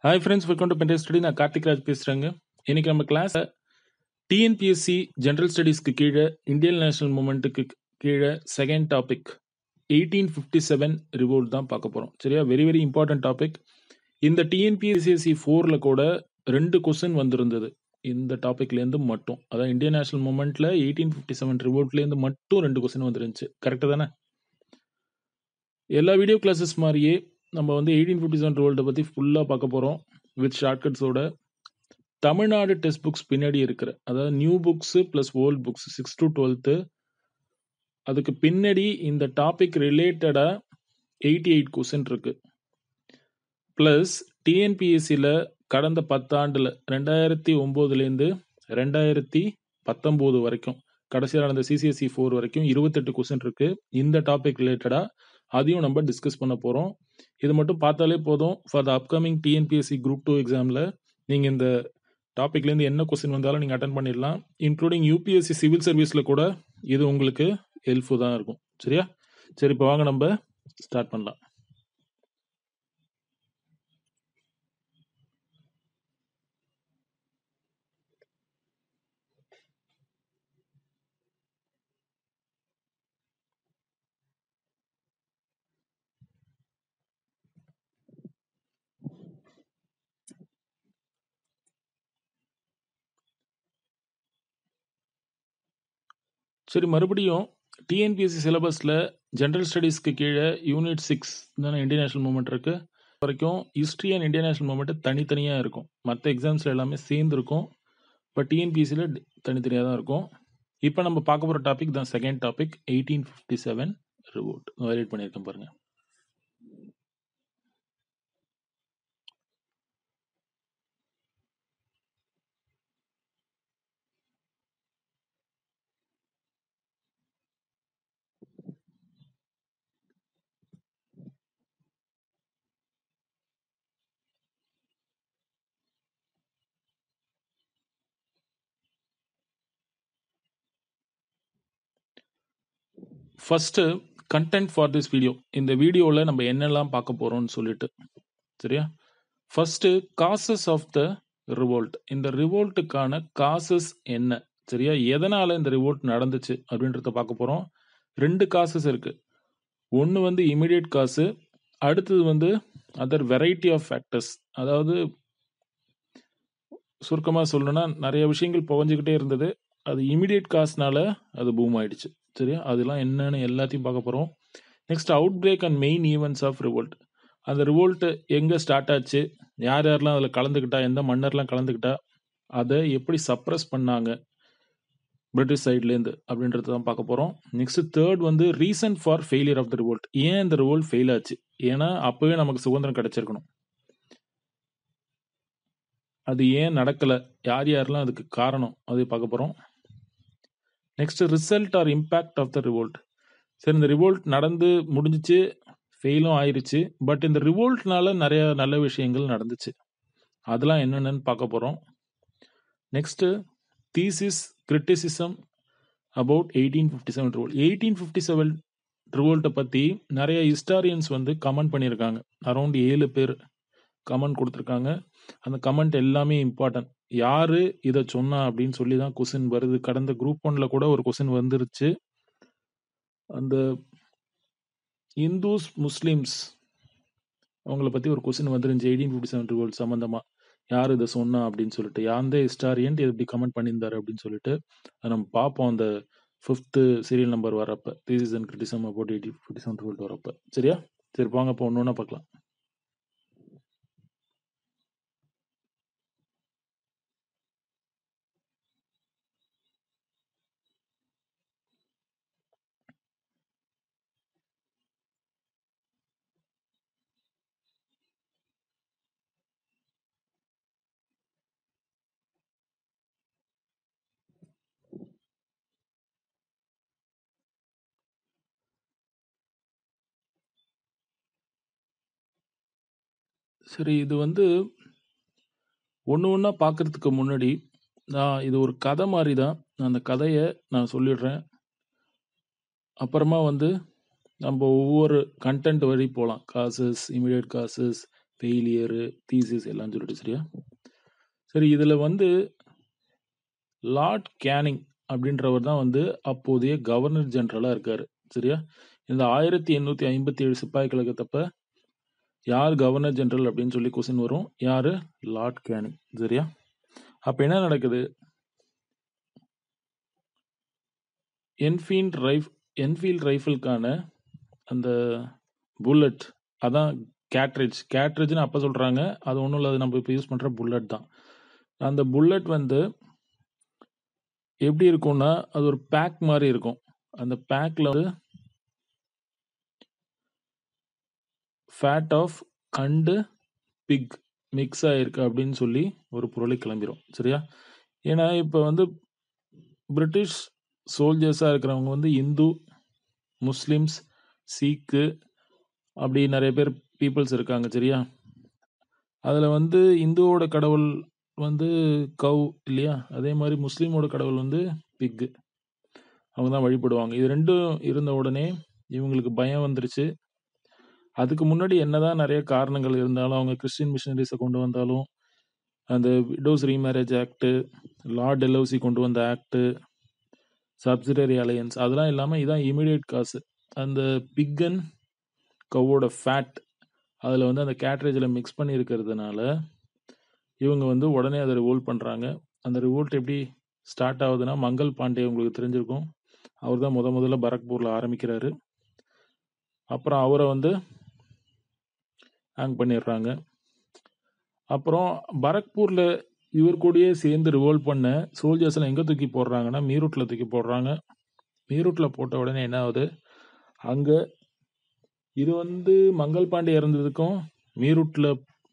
Hi friends welcome to பென்டே study நான் கார்த்திக் ராஜ் பேசுகிறேங்க இன்னைக்கு நம்ம கிளாஸ் டிஎன்பிஎஸ்சி ஜென்ரல் ஸ்டடீஸ்க்கு கீழே இந்தியன் நேஷனல் மூமெண்ட்டுக்கு கீழே second topic eighteen fifty seven revolt தான் பார்க்க போகிறோம் சரியா வெரி வெரி இம்பார்ட்டன்ட் டாபிக் இந்த டிஎன்பிஎஸ்சிஎஸ்சி ஃபோரில் கூட ரெண்டு கொஸ்டின் வந்திருந்தது இந்த டாபிக்லேருந்து மட்டும் அதான் இந்தியன் நேஷனல் மூமெண்ட்டில் எயிட்டீன் ஃபிஃப்டி செவன் ரிவோல்ட்லேருந்து மட்டும் ரெண்டு கொஸ்டின் வந்துருந்துச்சு கரெக்டாக தானே எல்லா வீடியோ கிளாஸஸ் மாதிரியே நம்ம வந்து எயிட்டீன் ஃபிஃப்டி செவன் ரிவோல்ட்டை பற்றி ஃபுல்லாக பார்க்க போகிறோம் வித் ஷார்ட்கட்ஸோட தமிழ்நாடு டெக்ஸ்ட் புக்ஸ் பின்னாடி இருக்கிற அதாவது new books plus old books six to twelfth அதுக்கு பின்னாடி இந்த டாபிக் ரிலேட்டடாக எயிட்டி எயிட் கொஸ்டின் இருக்கு ப்ளஸ் டிஎன்பிஎஸ்சியில் கடந்த பத்தாண்டில் ரெண்டாயிரத்தி ஒம்போதுலேருந்து ரெண்டாயிரத்தி பத்தொம்போது வரைக்கும் கடைசியாக நடந்த சிசிஎஸ்சி ஃபோர் வரைக்கும் இருபத்தெட்டு கொஸ்டின் இருக்கு இந்த டாபிக் ரிலேட்டடாக அதையும் நம்ம டிஸ்கஸ் பண்ண போகிறோம் இது மட்டும் பார்த்தாலே போதும் for the upcoming TNPSC group two எக்ஸாமில் நீங்கள் இந்த டாபிக்லேருந்து என்ன கொஸ்டின் வந்தாலும் நீங்கள் அட்டன் பண்ணிடலாம் இன்க்ளூடிங் யூபிஎஸ்சி சிவில் சர்வீஸில் கூட இது உங்களுக்கு ஹெல்ப்ஃபுல் தான் இருக்கும் சரியா சரி இப்போ வாங்க நம்ம ஸ்டார்ட் பண்ணலாம் சரி மறுபடியும் டிஎன்பிஎஸ்சி சிலபஸில் ஜென்ரல் ஸ்டடீஸ்க்கு கீழே யூனிட் சிக்ஸ் தானே இந்தியன் நேஷனல் மூமெண்ட் இருக்கு வரைக்கும் history and Indian national movement தனித்தனியாக இருக்கும் மற்ற எக்ஸாம்ஸில் எல்லாமே சேர்ந்து இருக்கும் பட் டிஎன்பிஎஸ்சியில் தனித்தனியாக தான் இருக்கும் இப்போ நம்ம பார்க்க போகிற டாபிக் தான் second topic eighteen fifty seven revolt வயலேட் பண்ணியிருக்கேன் பாருங்க first content for this video இந்த வீடியோவில் நம்ம என்னெல்லாம் பார்க்க போகிறோம்னு சொல்லிட்டு சரியா first causes of the revolt இந்த ரிவோல்ட்டுக்கான காசஸ் என்ன சரியா எதனால இந்த ரிவோல்ட் நடந்துச்சு அப்படின்றத பார்க்க போகிறோம் ரெண்டு காசஸ் இருக்கு ஒன்று வந்து இமிடியேட் காசு அடுத்தது வந்து அதர் வெரைட்டி ஆஃப் ஃபேக்டர்ஸ் அதாவது சுருக்கமாக சொல்லணும்னா நிறைய விஷயங்கள் புகஞ்சுக்கிட்டே இருந்தது அது இமிடியேட் காசுனால அது பூம் ஆயிடுச்சு சரியா அதெல்லாம் என்னன்னு எல்லாத்தையும் பார்க்க போகிறோம் next outbreak and main events of revolt அந்த ரிவோல்ட் எங்கே ஸ்டார்ட் ஆச்சு யார் யாரெல்லாம் அதில் கலந்துக்கிட்டா எந்த மன்னர்லாம் கலந்துக்கிட்டா அதை எப்படி சப்ரஸ் பண்ணாங்க பிரிட்டிஷ் சைட்லேருந்து அப்படின்றத தான் பார்க்க போகிறோம் நெக்ஸ்ட் தேர்ட் வந்து reason for failure of the revolt ஏன் இந்த ரிவோல்ட் ஃபெயில் ஆச்சு ஏன்னா அப்போவே நமக்கு சுதந்திரம் கிடைச்சிருக்கணும் அது ஏன் நடக்கலை யார் யாரெல்லாம் அதுக்கு காரணம் அதை பார்க்க போகிறோம் next result or impact of the revolt சரி இந்த ரிவோல்ட் நடந்து முடிஞ்சிச்சு ஃபெயிலும் ஆயிருச்சு பட் இந்த ரிவோல்ட்னால நிறைய நல்ல விஷயங்கள் நடந்துச்சு அதெல்லாம் என்னென்னு பார்க்க போகிறோம் next thesis criticism about eighteen fifty seven revolt eighteen fifty seven ரிவோல்ட்டை பற்றி நிறைய ஹிஸ்டாரியன்ஸ் வந்து கமெண்ட் பண்ணியிருக்காங்க அரௌண்ட் ஏழு பேர் கமெண்ட் கொடுத்துருக்காங்க அந்த கமெண்ட் எல்லாமே இம்பார்ட்டன்ட் யாரு இதை சொன்னா அப்படின்னு சொல்லி தான் கொஸ்டின் வருது கடந்த குரூப் ஒன்ல கூட ஒரு கொஸ்டின் வந்துருச்சு அந்த இந்துஸ் முஸ்லிம்ஸ் அவங்கள பத்தி ஒரு கொஸ்டின் வந்துருந்துச்சு எயிட்டீன் ஃபிஃப்டி செவன் ரிவோல்ட் சம்பந்தமா யார் இதை சொன்னா அப்படின்னு சொல்லிட்டு யாந்த ஹிஸ்டாரியன் எப்படி கமெண்ட் பண்ணியிருந்தாரு அப்படின்னு சொல்லிட்டு அதை நம்ம பார்ப்போம் அந்த ஃபிஃப்த்து சீரியல் நம்பர் வரப்ப thesis and criticism about eighty fifty seven revolt வரப்ப சரியா சரி வாங்க இப்போ ஒன்று ஒன்றா பார்க்கலாம் சரி இது வந்து ஒன்று ஒன்றா பார்க்கறதுக்கு முன்னாடி நான் இது ஒரு கதை மாதிரி தான் நான் அந்த கதையை நான் சொல்லிடுறேன் அப்புறமா வந்து நம்ம ஒவ்வொரு கண்டென்ட் வழி போகலாம் causes immediate causes failure, thesis எல்லாம் சொல்லிட்டு சரியா? சரி இதுல வந்து லார்ட் கேனிங் அப்படின்றவர் தான் வந்து அப்போதைய கவர்னர் ஜெனரலா இருக்காரு. சரியா? இந்த 1857 சிப்பாய் கழகத்தப்ப யார் கவர்னர் ஜெனரல் அப்படின்னு சொல்லி கொஸ்டின் வரும். யாரு? Lord Canning. சரியா? அப்ப என்ன நடக்குது? என்ஃபீல்ட் ரைஃப் என்ஃபீல்ட் ரைஃபிள்க்கான அந்த புல்லட் அதான் கேட்ரிட்ஜ். கேட்ரிட்ஜ்ன்னு அப்ப சொல்றாங்க. அது ஒண்ணும் இல்ல. அது நம்ம இப்ப யூஸ் பண்ற புல்லட் தான். அந்த புல்லட் வந்து எப்படி இருக்கும்னா, அது ஒரு பேக் மாரி இருக்கும். அந்த பேக்ல வந்து fat of and pig mix ஆயிருக்கு அப்படின்னு சொல்லி ஒரு பொருளை கிளம்பிரும். சரியா? ஏன்னா இப்ப வந்து பிரிட்டிஷ் சோல்ஜர்ஸா இருக்கிறவங்க வந்து இந்து, முஸ்லிம்ஸ், சீக்கு அப்படி நெறைய பேர் பீப்பிள்ஸ் இருக்காங்க. சரியா? அதுல வந்து இந்துவோட கடவுள் வந்து கவ் இல்லையா? அதே மாரி முஸ்லீமோட கடவுள் வந்து பிக். அவங்க தான் வழிபடுவாங்க. இது 2ம் இருந்த உடனே இவங்களுக்கு பயம் வந்துருச்சு. அதுக்கு முன்னாடி என்னதான் நெறைய காரணங்கள் இருந்தாலும், அவங்க கிறிஸ்டியன் மிஷனரீஸ கொண்டு வந்தாலும், அந்த widows remarriage act, Lord Dalhousie கொண்டு வந்த ஆக்ட், சப்சிடியரி அலையன்ஸ் அதெல்லாம் இல்லாம இதான் இமிடியேட் காசு. அந்த பிக் அண்ட் கவ்வோட ஃபேட் அதுல வந்து அந்த கேட்ரேஜ்ல மிக்ஸ் பண்ணி இருக்கிறதுனால, இவங்க வந்து உடனே அத ரிவோல்ட் பண்றாங்க. அந்த ரிவோல்ட் எப்படி ஸ்டார்ட் ஆகுதுன்னா, மங்கள் பாண்டே உங்களுக்கு தெரிஞ்சிருக்கும். அவர் தான் முத முதல்ல பரக்பூர்ல ஆரம்பிக்கிறாரு. அப்புறம் அவர வந்து ஹேங் பண்ணிடுறாங்க. அப்புறம் பரக்பூர்ல இவர் கூடயே சேர்ந்து ரிவோல்ட் பண்ண சோல்ஜர்ஸ்லாம் எங்க தூக்கி போடுறாங்கன்னா, மீரூட்ல தூக்கி போடுறாங்க. மீரூட்ல போட்ட உடனே என்ன ஆகுது? அங்க இது வந்து மங்கள் பாண்டே இறந்ததுக்கும், மீரூட்ல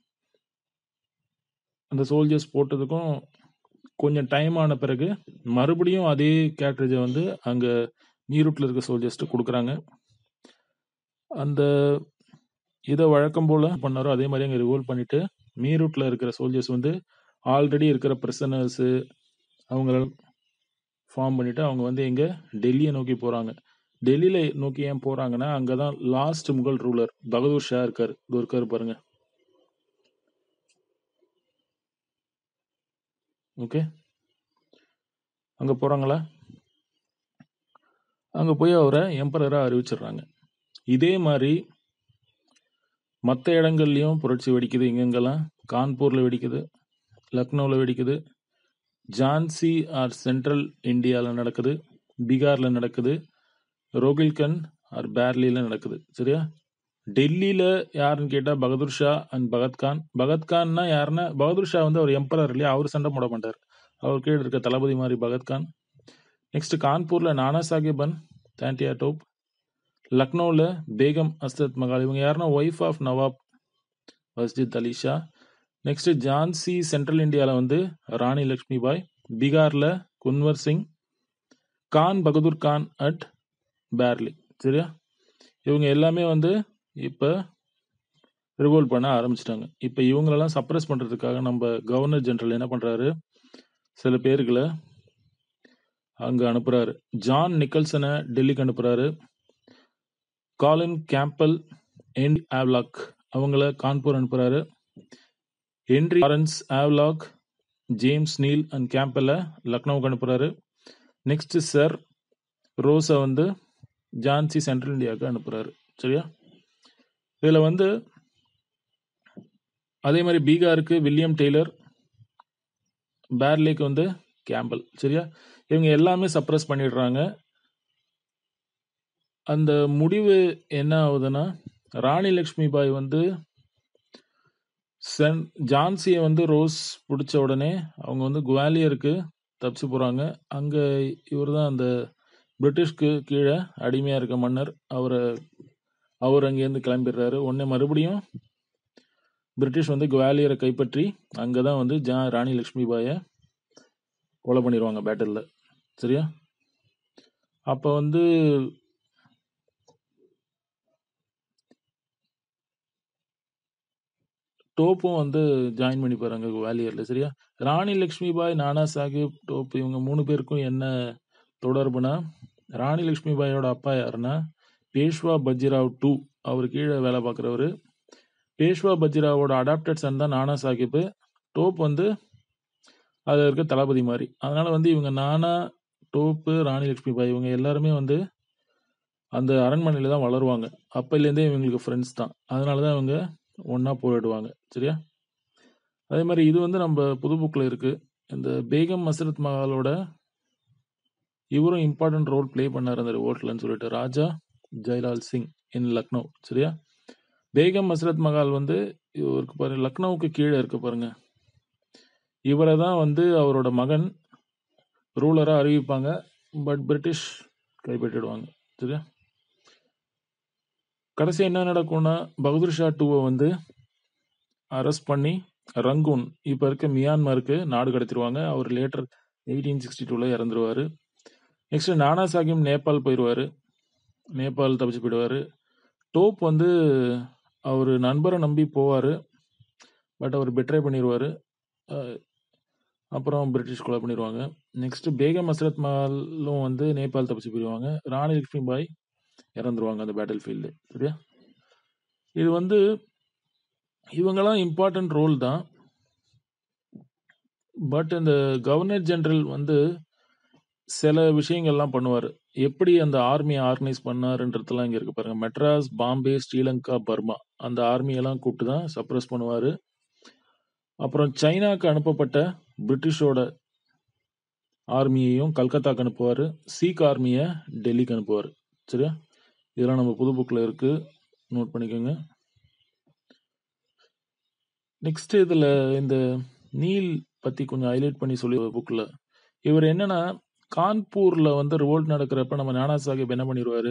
அந்த சோல்ஜர்ஸ் போட்டதுக்கும் கொஞ்சம் டைம் ஆன பிறகு, மறுபடியும் அதே கேட்ரிட்ஜ வந்து அங்க மீரூட்ல இருக்க சோல்ஜர்ஸ்ட்ட குடுக்குறாங்க. அந்த இத வழக்கம் போல பண்ணாரோ, அதே மாரி அங்க ரிவோல்ட் பண்ணிட்டு, மீரூட்ல இருக்கிற சோல்ஜர்ஸ் வந்து ஆல்ரெடி இருக்கிற பிரிசனர்ஸு அவங்கள ஃபார்ம் பண்ணிட்டு, அவங்க வந்து எங்க டெல்லிய நோக்கி போறாங்க. டெல்லியில நோக்கி ஏன் போறாங்கன்னா, அங்க தான் லாஸ்ட் முகல் ரூலர் பகதூர் ஷா இருக்காரு. இதோ இருக்காரு பாருங்க. ஓகே. அங்க போறாங்களா? அங்க போய் அவர எம்பரரா அறிவிச்சுடுறாங்க. இதே மாரி மத்த இடங்கள்லயும் புரட்சி வெடிக்குது. எங்கெங்கலாம்? கான்பூர்ல வெடிக்குது, லக்னோல வெடிக்குது, ஜான்சி ஆர் சென்ட்ரல் இந்தியால நடக்குது, பீகார்ல நடக்குது, ரோகில்கண்ட் ஆர் பேர்லில நடக்குது. சரியா? டெல்லியில யாருன்னு கேட்டா பகதூர் ஷா அண்ட் பகத்கான். பகத்கான்னா யாருன்னா, பகதூர் ஷா வந்து அவர் எம்பரர் இல்லையா? அவரு சண்ட போட மாட்டாரு. அவர் கீழ இருக்க தளபதி மாரி பகத்கான். நெக்ஸ்ட் கான்பூர்ல நானா சாஹிப் அண்ட் தான்டியா டோப். லக்னோல பேகம் அஸ்ரத் மஹால். இவங்க யாருன்னா, wife of Nawab Masjid Ali Shah. Next Jhansi central இந்தியால வந்து ராணி லட்சுமி பாய். பீகார்ல குன்வர் சிங். கான் பகதூர் கான் அட் பேர்லி. சரியா? இவங்க எல்லாமே வந்து இப்ப ரிவோல்ட் பண்ண ஆரம்பிச்சுட்டாங்க. இப்ப இவங்களெல்லாம் சப்ரஸ் பண்றதுக்காக நம்ப கவர்னர் ஜெனரல் என்ன பண்றாரு? சில பேர்கள அங்க அனுப்புறாரு. ஜான் நிக்கல்சன டெல்லிக்கு அனுப்புறாரு. காலின் கேம்பல், ஹென்றி ஹேவ்லாக் அவங்கள கான்பூர் அனுப்புறாரு. Henry Lawrence Havelock, James Neil and கேம்பெல்ல லக்னோவுக்கு அனுப்புறாரு. நெக்ஸ்ட் சர் ரோஸ வந்து ஜான்சி சென்ட்ரல் இந்தியாவுக்கு அனுப்புறாரு. சரியா? இதுல வந்து அதே மாரி பீகாருக்கு வில்லியம் டெய்லர், பேர்லிக்கு வந்து கேம்பல். சரியா? இவங்க எல்லாமே சப்ரஸ் பண்ணிடுறாங்க. அந்த முடிவு என்ன ஆகுதுன்னா, ராணி லட்சுமி பாய் வந்து சென் ஜான்சிய வந்து ரோஸ் புடிச்ச உடனே, அவங்க வந்து குவாலியருக்கு தப்பிச்சு போறாங்க. அங்க இவரு தான் அந்த பிரிட்டிஷ்க்கு கீழ அடிமையா இருக்க மன்னர். அவர அவரு அங்கேருந்து கிளம்பிடுறாரு. உடனே மறுபடியும் பிரிட்டிஷ் வந்து குவாலியர கைப்பற்றி, அங்க தான் வந்து ஜா ராணி லட்சுமி பாய கொலை பண்ணிருவாங்க பேட்டில்ல. சரியா? அப்ப வந்து டோப்பும் வந்து ஜாயின் பண்ணிப்பாரு அங்க குவாலியர்ல. சரியா? ராணி லட்சுமி பாய், நானா சாஹிப், டோப் இவங்க 3 பேருக்கும் என்ன தொடர்புனா, ராணி லட்சுமி பாயோட அப்பா யாருன்னா, பேஷ்வா பஜ்ஜிராவ் 2 அவரு கீழ வேல பார்க்கிறவரு. பேஷ்வா பஜ்ராவோட அடாப்டட் சன் தான் நானா சாஹிப் டோப் வந்து அதில் இருக்க தளபதி மாதிரி அதனால வந்து இவங்க நானா டோப்பு ராணி லட்சுமி பாய் இவங்க எல்லாருமே வந்து அந்த அரண்மனையில் தான் வளருவாங்க அப்போலேருந்தே இவங்களுக்கு ஃப்ரெண்ட்ஸ் தான் அதனால தான் இவங்க ஒன்றா போயிடுவாங்க சரியா அதே மாதிரி இது வந்து நம்ம புது புக்கில் இருக்கு இந்த பேகம் மசரத் மஹாலோட இவரும் இம்பார்ட்டன்ட் ரோல் ப்ளே பண்ணார் அந்த ரிவோர்ட்லன்னு சொல்லிட்டு ராஜா ஜெயலால் சிங் இன் லக்னோ சரியா பேகம் மசரத் மஹால் வந்து இவருக்கு பாருங்க லக்னோவுக்கு கீழே இருக்கு பாருங்க இவரை தான் வந்து அவரோட மகன் ரூலராக அறிவிப்பாங்க பட் பிரிட்டிஷ் கைப்பற்றிடுவாங்க சரியா கடைசி என்ன நடக்கும்னா பகதூர் ஷா டூவை வந்து அரெஸ்ட் பண்ணி ரங்கூன் இப்போ இருக்க மியான்மருக்கு நாடு கடத்திடுவாங்க அவர் லேட்டர் எயிட்டீன் சிக்ஸ்டி டூவில் இறந்துருவார் நெக்ஸ்ட் நானா சாஹிப் நேபாள் போயிடுவார் நேபாள் தப்பிச்சு போயிடுவார் டோப் வந்து அவர் நண்பரை நம்பி போவார் பட் அவர் பெட்ரே பண்ணிடுவார் அப்புறம் பிரிட்டிஷ் கொலை பண்ணிடுவாங்க நெக்ஸ்ட் பேகம் அஸ்ரத் மஹாலும் வந்து நேபாள் தப்பிச்சு போயிடுவாங்க ராணி லக்ஷ்மி பாய் இறந்துருவாங்க அந்த பேட்டில் ஃபீல்டு சரியா இது வந்து இவங்கெல்லாம் இம்பார்ட்டன்ட் ரோல் தான் பட் இந்த கவர்னர் ஜெனரல் வந்து சில விஷயங்கள்லாம் பண்ணுவார் எப்படி அந்த ஆர்மியை ஆர்கனைஸ் பண்ணாருன்றதுலாம் இங்கே இருக்கு பாருங்க மெட்ராஸ் பாம்பே ஸ்ரீலங்கா பர்மா அந்த ஆர்மியெல்லாம் கூப்பிட்டு தான் சப்ரஸ் பண்ணுவார் அப்புறம் சைனாக்கு அனுப்பப்பட்ட பிரிட்டிஷோட ஆர்மியையும் கல்கத்தாக்கு அனுப்புவார் சீக் ஆர்மியை டெல்லிக்கு அனுப்புவார் சரியா இதெல்லாம் நம்ம புது புக்கில் இருக்கு நோட் பண்ணிக்கோங்க நெக்ஸ்ட் இதில் இந்த நீல் பற்றி கொஞ்சம் ஹைலைட் பண்ணி சொல்லி புக்கில் இவர் என்னன்னா கான்பூர்ல வந்து ரிவோல்ட் நடக்கிறப்ப நம்ம நானா சாஹிப் என்ன பண்ணிடுவாரு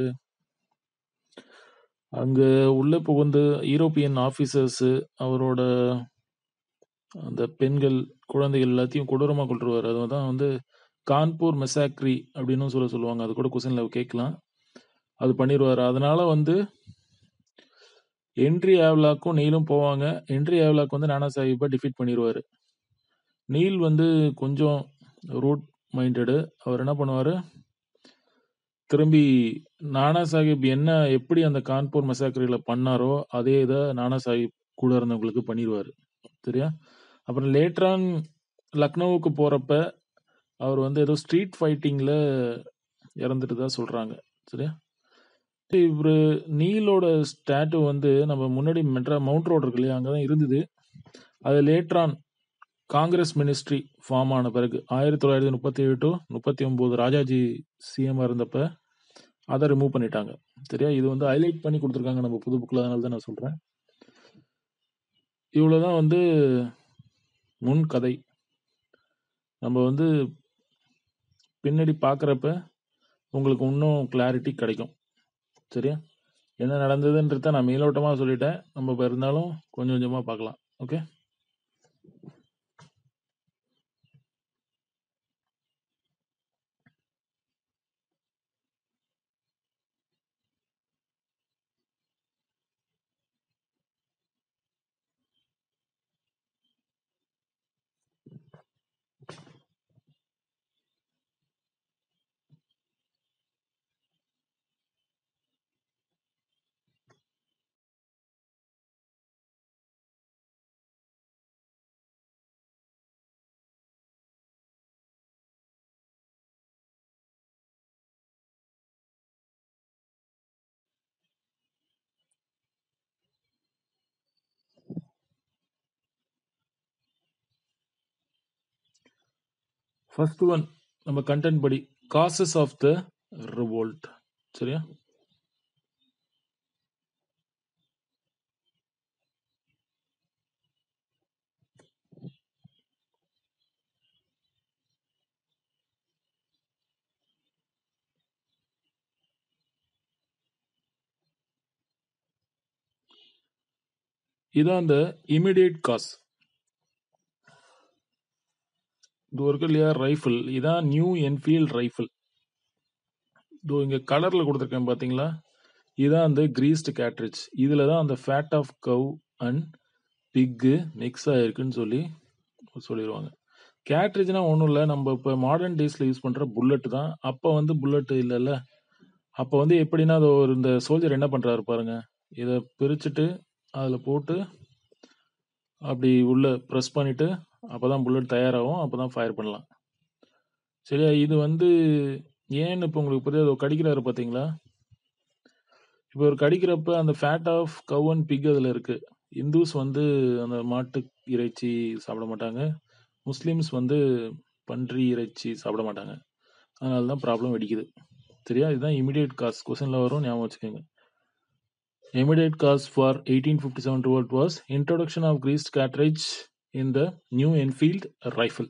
அங்க உள்ள புகுந்து யூரோப்பியன் ஆபீசர்ஸ் அவரோட அந்த பெண்கள் குழந்தைகள் எல்லாத்தையும் கொடூரமா கொண்டுருவாரு அதுதான் வந்து கான்பூர் மெசாக்ரி அப்படின்னு சொல்ல சொல்லுவாங்க அது கூட கொஸ்டின்ல கேட்கலாம் அது பண்ணிடுவாரு அதனால வந்து என்ட்ரி ஆவ்லாக்கும் நீலும் போவாங்க என்ட்ரி ஆவ்லாக் வந்து நானா சாஹிப்பை டிஃபீட் பண்ணிடுவாரு நீல் வந்து கொஞ்சம் ரூட் மைண்டடு அவர் என்ன பண்ணுவாரு திரும்பி நானா சாஹிப் என்ன எப்படி அந்த கான்பூர் மெசாக்கரியில் பண்ணாரோ அதே இதை நானா சாஹிப் கூட இருந்தவங்களுக்கு பண்ணிடுவார் சரியா அப்புறம் லேட்டரான் லக்னோவுக்கு போகிறப்ப அவர் வந்து ஏதோ ஸ்ட்ரீட் ஃபைட்டிங்கில் இறந்துட்டு தான் சொல்கிறாங்க சரியா இவர் நீலோட ஸ்டாட்டு வந்து நம்ம முன்னாடி மெட்ரா மவுண்ட் ரோடு இருக்கு இல்லையா அங்கே தான் இருந்தது அது லேட்ரான் காங்கிரஸ் மினிஸ்ட்ரி ஃபார்ம் ஆன பிறகு ஆயிரத்தி தொள்ளாயிரத்தி முப்பத்தி ஏழு டு முப்பத்தி ஒன்பது ராஜாஜி சிஎம் இருந்தப்ப அதை ரிமூவ் பண்ணிட்டாங்க சரியா இது வந்து ஹைலைட் பண்ணி கொடுத்துருக்காங்க நம்ம புது புக்கில் அதனால தான் நான் சொல்கிறேன் இவ்வளோதான் வந்து முன் கதை நம்ம வந்து பின்னாடி பார்க்குறப்ப உங்களுக்கு இன்னும் கிளாரிட்டி கிடைக்கும் சரியா என்ன நடந்ததுன்றத நான் மேலோட்டமாக சொல்லிட்டேன் நம்ம இப்போ இருந்தாலும் கொஞ்சம் கொஞ்சமாக பார்க்கலாம் ஓகே ஃபர்ஸ்ட் ஒன் நம்ம கண்டென்ட் படி காசஸ் ஆஃப் த ரிவோல்ட் சரியா இதான் அந்த இமிடியேட் காஸ் இது இருக்கு இல்லையா ரைஃபிள் இதான் நியூ என்ஃபீல்ட் ரைஃபிள் இதோ இங்க கலர்ல கொடுத்துருக்கேன் பாத்தீங்களா இதான் அந்த கிரீஸ்டு கேட்ரிட்ஜ் இதுல தான் அந்த fat of cow and pig mix ஆயிருக்குன்னு சொல்லி சொல்லிடுவாங்க கேட்ரிட்ஜ்னா ஒன்றும் இல்லை நம்ம இப்போ மாடர்ன் டேஸ்ல யூஸ் பண்ற புல்லட் தான் அப்போ வந்து புல்லட் இல்லைல்ல அப்போ வந்து எப்படின்னா அது ஒரு இந்த சோல்ஜர் என்ன பண்றாரு பாருங்க இதை பிரிச்சுட்டு அதில் போட்டு அப்படி உள்ள ப்ரெஸ் பண்ணிட்டு அப்போ தான் புல்லட் தயாராகும் அப்போ தான் ஃபயர் பண்ணலாம் சரியா இது வந்து ஏன்னு இப்போ உங்களுக்கு புரியாது கடிக்கிறாரு பார்த்தீங்களா இப்போ ஒரு கடிக்கிறப்ப அந்த fat of cow and pig அதில் இருக்கு இந்துஸ் வந்து அந்த மாட்டு இறைச்சி சாப்பிட மாட்டாங்க முஸ்லீம்ஸ் வந்து பன்றி இறைச்சி சாப்பிட மாட்டாங்க அதனால தான் ப்ராப்ளம் வெடிக்குது சரியா இதுதான் இமிடியேட் காஸ் கொஸ்டினில் வரும் ஞாபகம் வச்சுக்கோங்க immediate cause for 1857 revolt was introduction of greased cartridge in the new Enfield rifle.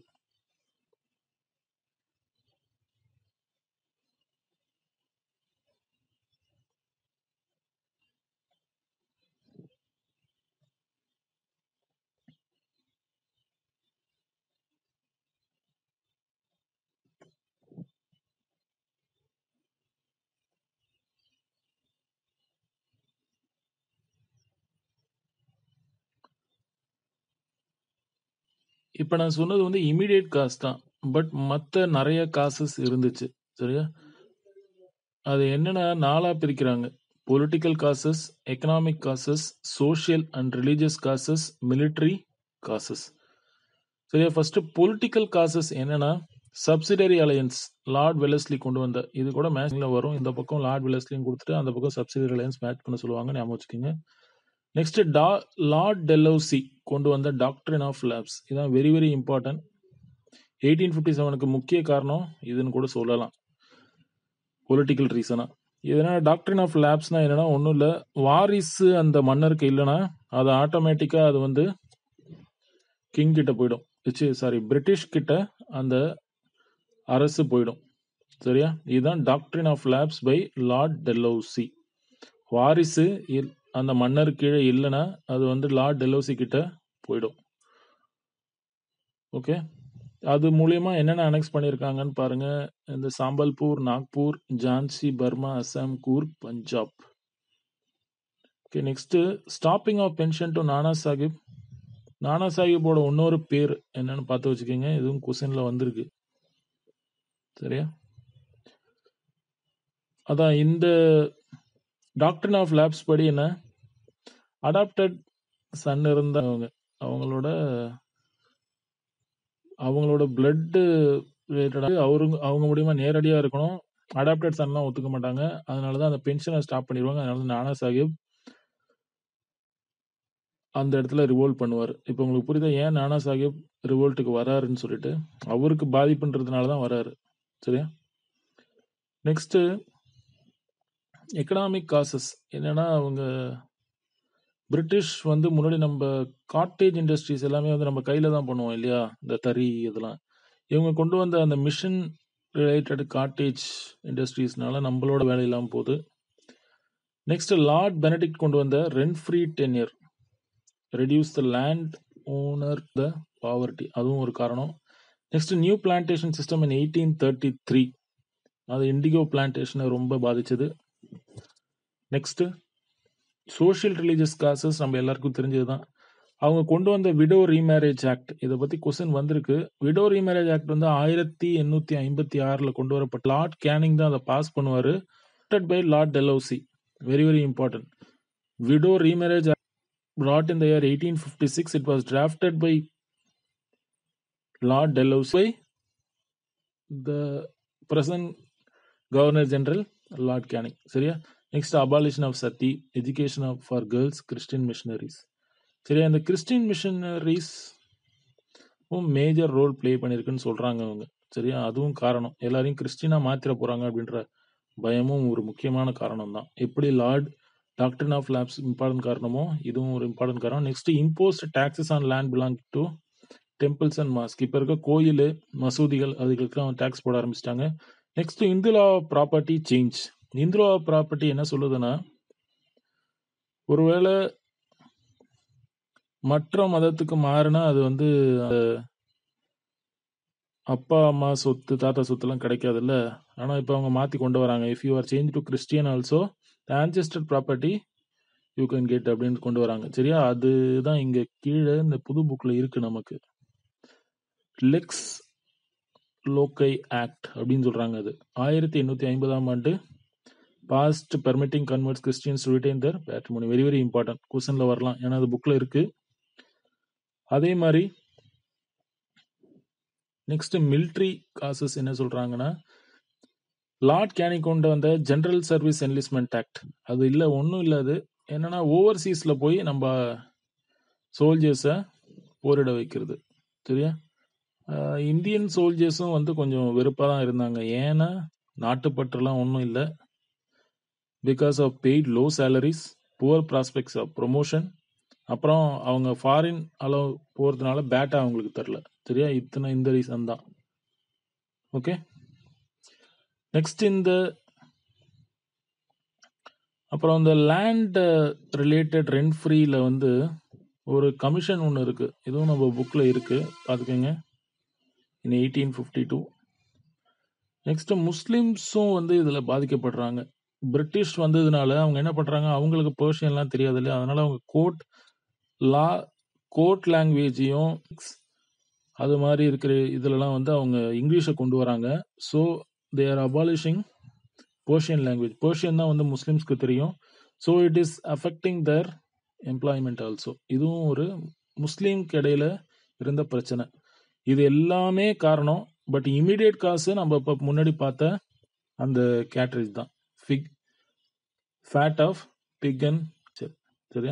இப்போ நான் சொன்னது வந்து இமிடியேட் காஸ் தான் பட் மற்ற நிறைய காசஸ் இருந்துச்சு சரியா அது என்னன்னா நாளா பிரிக்கிறாங்க political causes economic causes social and religious causes military causes சரியா ஃபர்ஸ்ட் பொலிட்டிக்கல் காசஸ் என்னன்னா சப்சிடரி அலையன்ஸ் லார்ட் வெலஸ்லி கொண்டு வந்த இது கூட மேட்ச்ல வரும் இந்த பக்கம் லார்ட் வெலஸ்லியும் கொடுத்துட்டு அந்த பக்கம் சப்சிடரி அலையன்ஸ் மேட்ச் பண்ண சொல்லுவாங்க ஞாபகம் வச்சுக்கோங்க நெக்ஸ்ட் டா லார்ட் டெல்லோசி கொண்டு வந்த டாக்டரின் ஆஃப் லேப்ஸ் இதான் very very important eighteen fifty செவனுக்கு முக்கிய காரணம் இதுன்னு கூட சொல்லலாம் பொலிட்டிக்கல் ரீசனா இதனால டாக்டரின் ஆஃப் லேப்ஸ்னா என்னன்னா ஒன்றும் இல்லை வாரிசு அந்த மன்னருக்கு இல்லைன்னா அது ஆட்டோமேட்டிக்கா அது வந்து கிங் கிட்ட போயிடும் சாரி பிரிட்டிஷ் கிட்ட அந்த அரசு போயிடும் சரியா இதுதான் doctrine of lapse by Lord Dalhousie வாரிசு இல்- அந்த மன்னர் கீழே இல்லைன்னா அது வந்து லார்ட் டெல்லோசி கிட்ட போயிடும் ஓகே அது மூலியமா என்னென்ன அனெக்ஸ் பண்ணியிருக்காங்கன்னு பாருங்க இந்த Sambalpur Nagpur Jhansi Burma Assam Coorg Punjab okay next stopping of pension to Nana Sahib நானா சாஹிப்போட இன்னொரு பேர் என்னன்னு பார்த்து வச்சுக்கோங்க இதுவும் கொஸ்டின்ல வந்திருக்கு சரியா அதான் இந்த டாக்டர் ஆஃப் லேப்ஸ் படி என்ன அடாப்டட் சன் இருந்தவங்க அவங்களோட அவங்களோட பிளட் ரிலேட்டடாக அவருங்க அவங்க மூலியமா நேரடியா இருக்கணும் அடாப்டட் சன்லாம் ஒத்துக்க மாட்டாங்க அதனால தான் அந்த பென்ஷனை ஸ்டாப் பண்ணிடுவாங்க அதனால தான் நானா சாஹிப் அந்த இடத்துல ரிவோல்ட் பண்ணுவார் இப்போ உங்களுக்கு புரியுதா ஏன் நானா சாஹிப் ரிவோல்ட்டுக்கு வராருன்னு சொல்லிட்டு அவருக்கு பாதிப்புன்றதுனால தான் வராரு சரியா நெக்ஸ்ட் எக்கனாமிக் காசஸ் என்னன்னா அவங்க பிரிட்டிஷ் வந்து முன்னாடி நம்ம காட்டேஜ் இண்டஸ்ட்ரீஸ் எல்லாமே வந்து நம்ம கையில தான் பண்ணுவோம் இல்லையா இந்த தறி இதெல்லாம் இவங்க கொண்டு வந்த அந்த மிஷின் ரிலேட்டட் காட்டேஜ் இண்டஸ்ட்ரீஸ்னால நம்மளோட வேலை இல்லாமல் போகுது நெக்ஸ்ட் லார்ட் பெனடிக்ட் கொண்டு வந்த rent free tenure reduce the land owner the poverty அதுவும் ஒரு காரணம் next new plantation system in eighteen thirty three அது இண்டிகோ பிளான்டேஷனை ரொம்ப பாதிச்சது நெக்ஸ்ட் சோஷியல் ரிலீஜியஸ் காசஸ் நம்ம எல்லாருக்கும் தெரிஞ்சதுதான் அவங்க கொண்டு வந்த விடோ ரீமேரேஜ் ஆக்ட் இதை பத்தி கொஸ்டின் வந்திருக்கு விடோ ரீமேரேஜ் ஆக்ட் வந்து ஆயிரத்தி எண்ணூத்தி ஐம்பத்தி ஆறுல கொண்டு வரப்பட்ட லார்ட் கேனிங் தான் அதை பாஸ் பண்ணுவாரு by Lord Dalhousie very very important widow remarriage brought in the year 1856 it was drafted by lord delos by the present governor general lord canning சரியா next abolition of sati education of for girls Christian missionaries சரியா இந்த Christian missionaries major role play பண்ணியிருக்குன்னு சொல்றாங்க அவங்க சரியா அதுவும் காரணம் எல்லாரையும் கிறிஸ்டினா மாத்திர போறாங்க அப்படின்ற பயமும் ஒரு முக்கியமான காரணம் தான் எப்படி Lord doctrine of lapse important காரணமோ இதுவும் ஒரு இம்பார்ட்டன்ட் காரணம் next imposed taxes on land belong to temples and mosque இப்போ இருக்க கோயில் மசூதிகள் அதுக்கு டேக்ஸ் போட ஆரம்பிச்சிட்டாங்க நெக்ஸ்ட் Hindu law property change Hindu law property என்ன சொல்லுதுன்னா ஒருவேளை மற்ற மதத்துக்கு மாறினா அது வந்து அப்பா அம்மா சொத்து தாத்தா சொத்துலாம் கிடைக்காதுல்ல ஆனா இப்போ அவங்க மாத்தி கொண்டு வராங்க if you are change to Christian also ancestor property you can get அப்படின்னு கொண்டு வராங்க சரியா அதுதான் இங்க கீழே இந்த புது புக்ல இருக்கு நமக்கு லெக்ஸ் லோக்கை ஆக்ட் அப்படின்னு சொல்றாங்க அது ஆயிரத்தி எண்ணூத்தி ஐம்பதாம் ஆண்டு passed permitting converts Christians retain their patrimony very very important கொஸ்டின்ல வரலாம் ஏன்னா அது புக்ல இருக்கு அதே மாதிரி நெக்ஸ்ட் மிலிட்ரி காசஸ் என்ன சொல்றாங்கன்னா லார்ட் கேனி கொண்டு வந்த ஜெனரல் சர்வீஸ் என்லிஸ்ட்மெண்ட் ஆக்ட் அது இல்லை ஒன்றும் இல்லை அது என்னன்னா ஓவர்சீஸ்ல போய் நம்ம சோல்ஜர்ஸை போரிட வைக்கிறது சரியா ஆஹ் இந்தியன் சோல்ஜர்ஸும் வந்து கொஞ்சம் வெறுப்பாக தான் இருந்தாங்க ஏன்னா நாட்டுப்பற்றுலாம் ஒன்றும் இல்லை because of paid low salaries poor prospects of promotion அப்புறம் அவங்க ஃபாரின் அளவு போகிறதுனால பேட்டா அவங்களுக்கு தரல சரியா இத்தனை இந்த ரீசன் தான் ஓகே நெக்ஸ்ட் இந்த அப்புறம் இந்த லேண்ட் ரிலேட்டட் ரெண்ட் ஃப்ரீல வந்து ஒரு கமிஷன் ஒன்று இருக்கு இதுவும் நம்ம புக்கில் இருக்கு பார்த்துக்கோங்க in eighteen fifty two next முஸ்லிம்ஸும் வந்து இதில் பாதிக்கப்படுறாங்க பிரிட்டிஷ் வந்ததுனால அவங்க என்ன பண்றாங்க அவங்களுக்கு பெர்ஷியன்லாம் தெரியாது இல்லையா அதனால அவங்க கோர்ட் லா கோர்ட் லாங்குவேஜையும் அது மாதிரி இருக்கிற இதுலலாம் வந்து அவங்க இங்கிலீஷை கொண்டு வராங்க so they are abolishing Persian language Persian தான் வந்து முஸ்லிம்ஸ்க்கு தெரியும் so it is affecting their employment also இதுவும் ஒரு முஸ்லீம்க்கு இடையில இருந்த பிரச்சனை இது எல்லாமே காரணம் பட் இமீடியட் காசு நம்ம இப்போ முன்னாடி பார்த்த அந்த கேட்ரேஜ் தான் pig fat of pig and சரி சரியா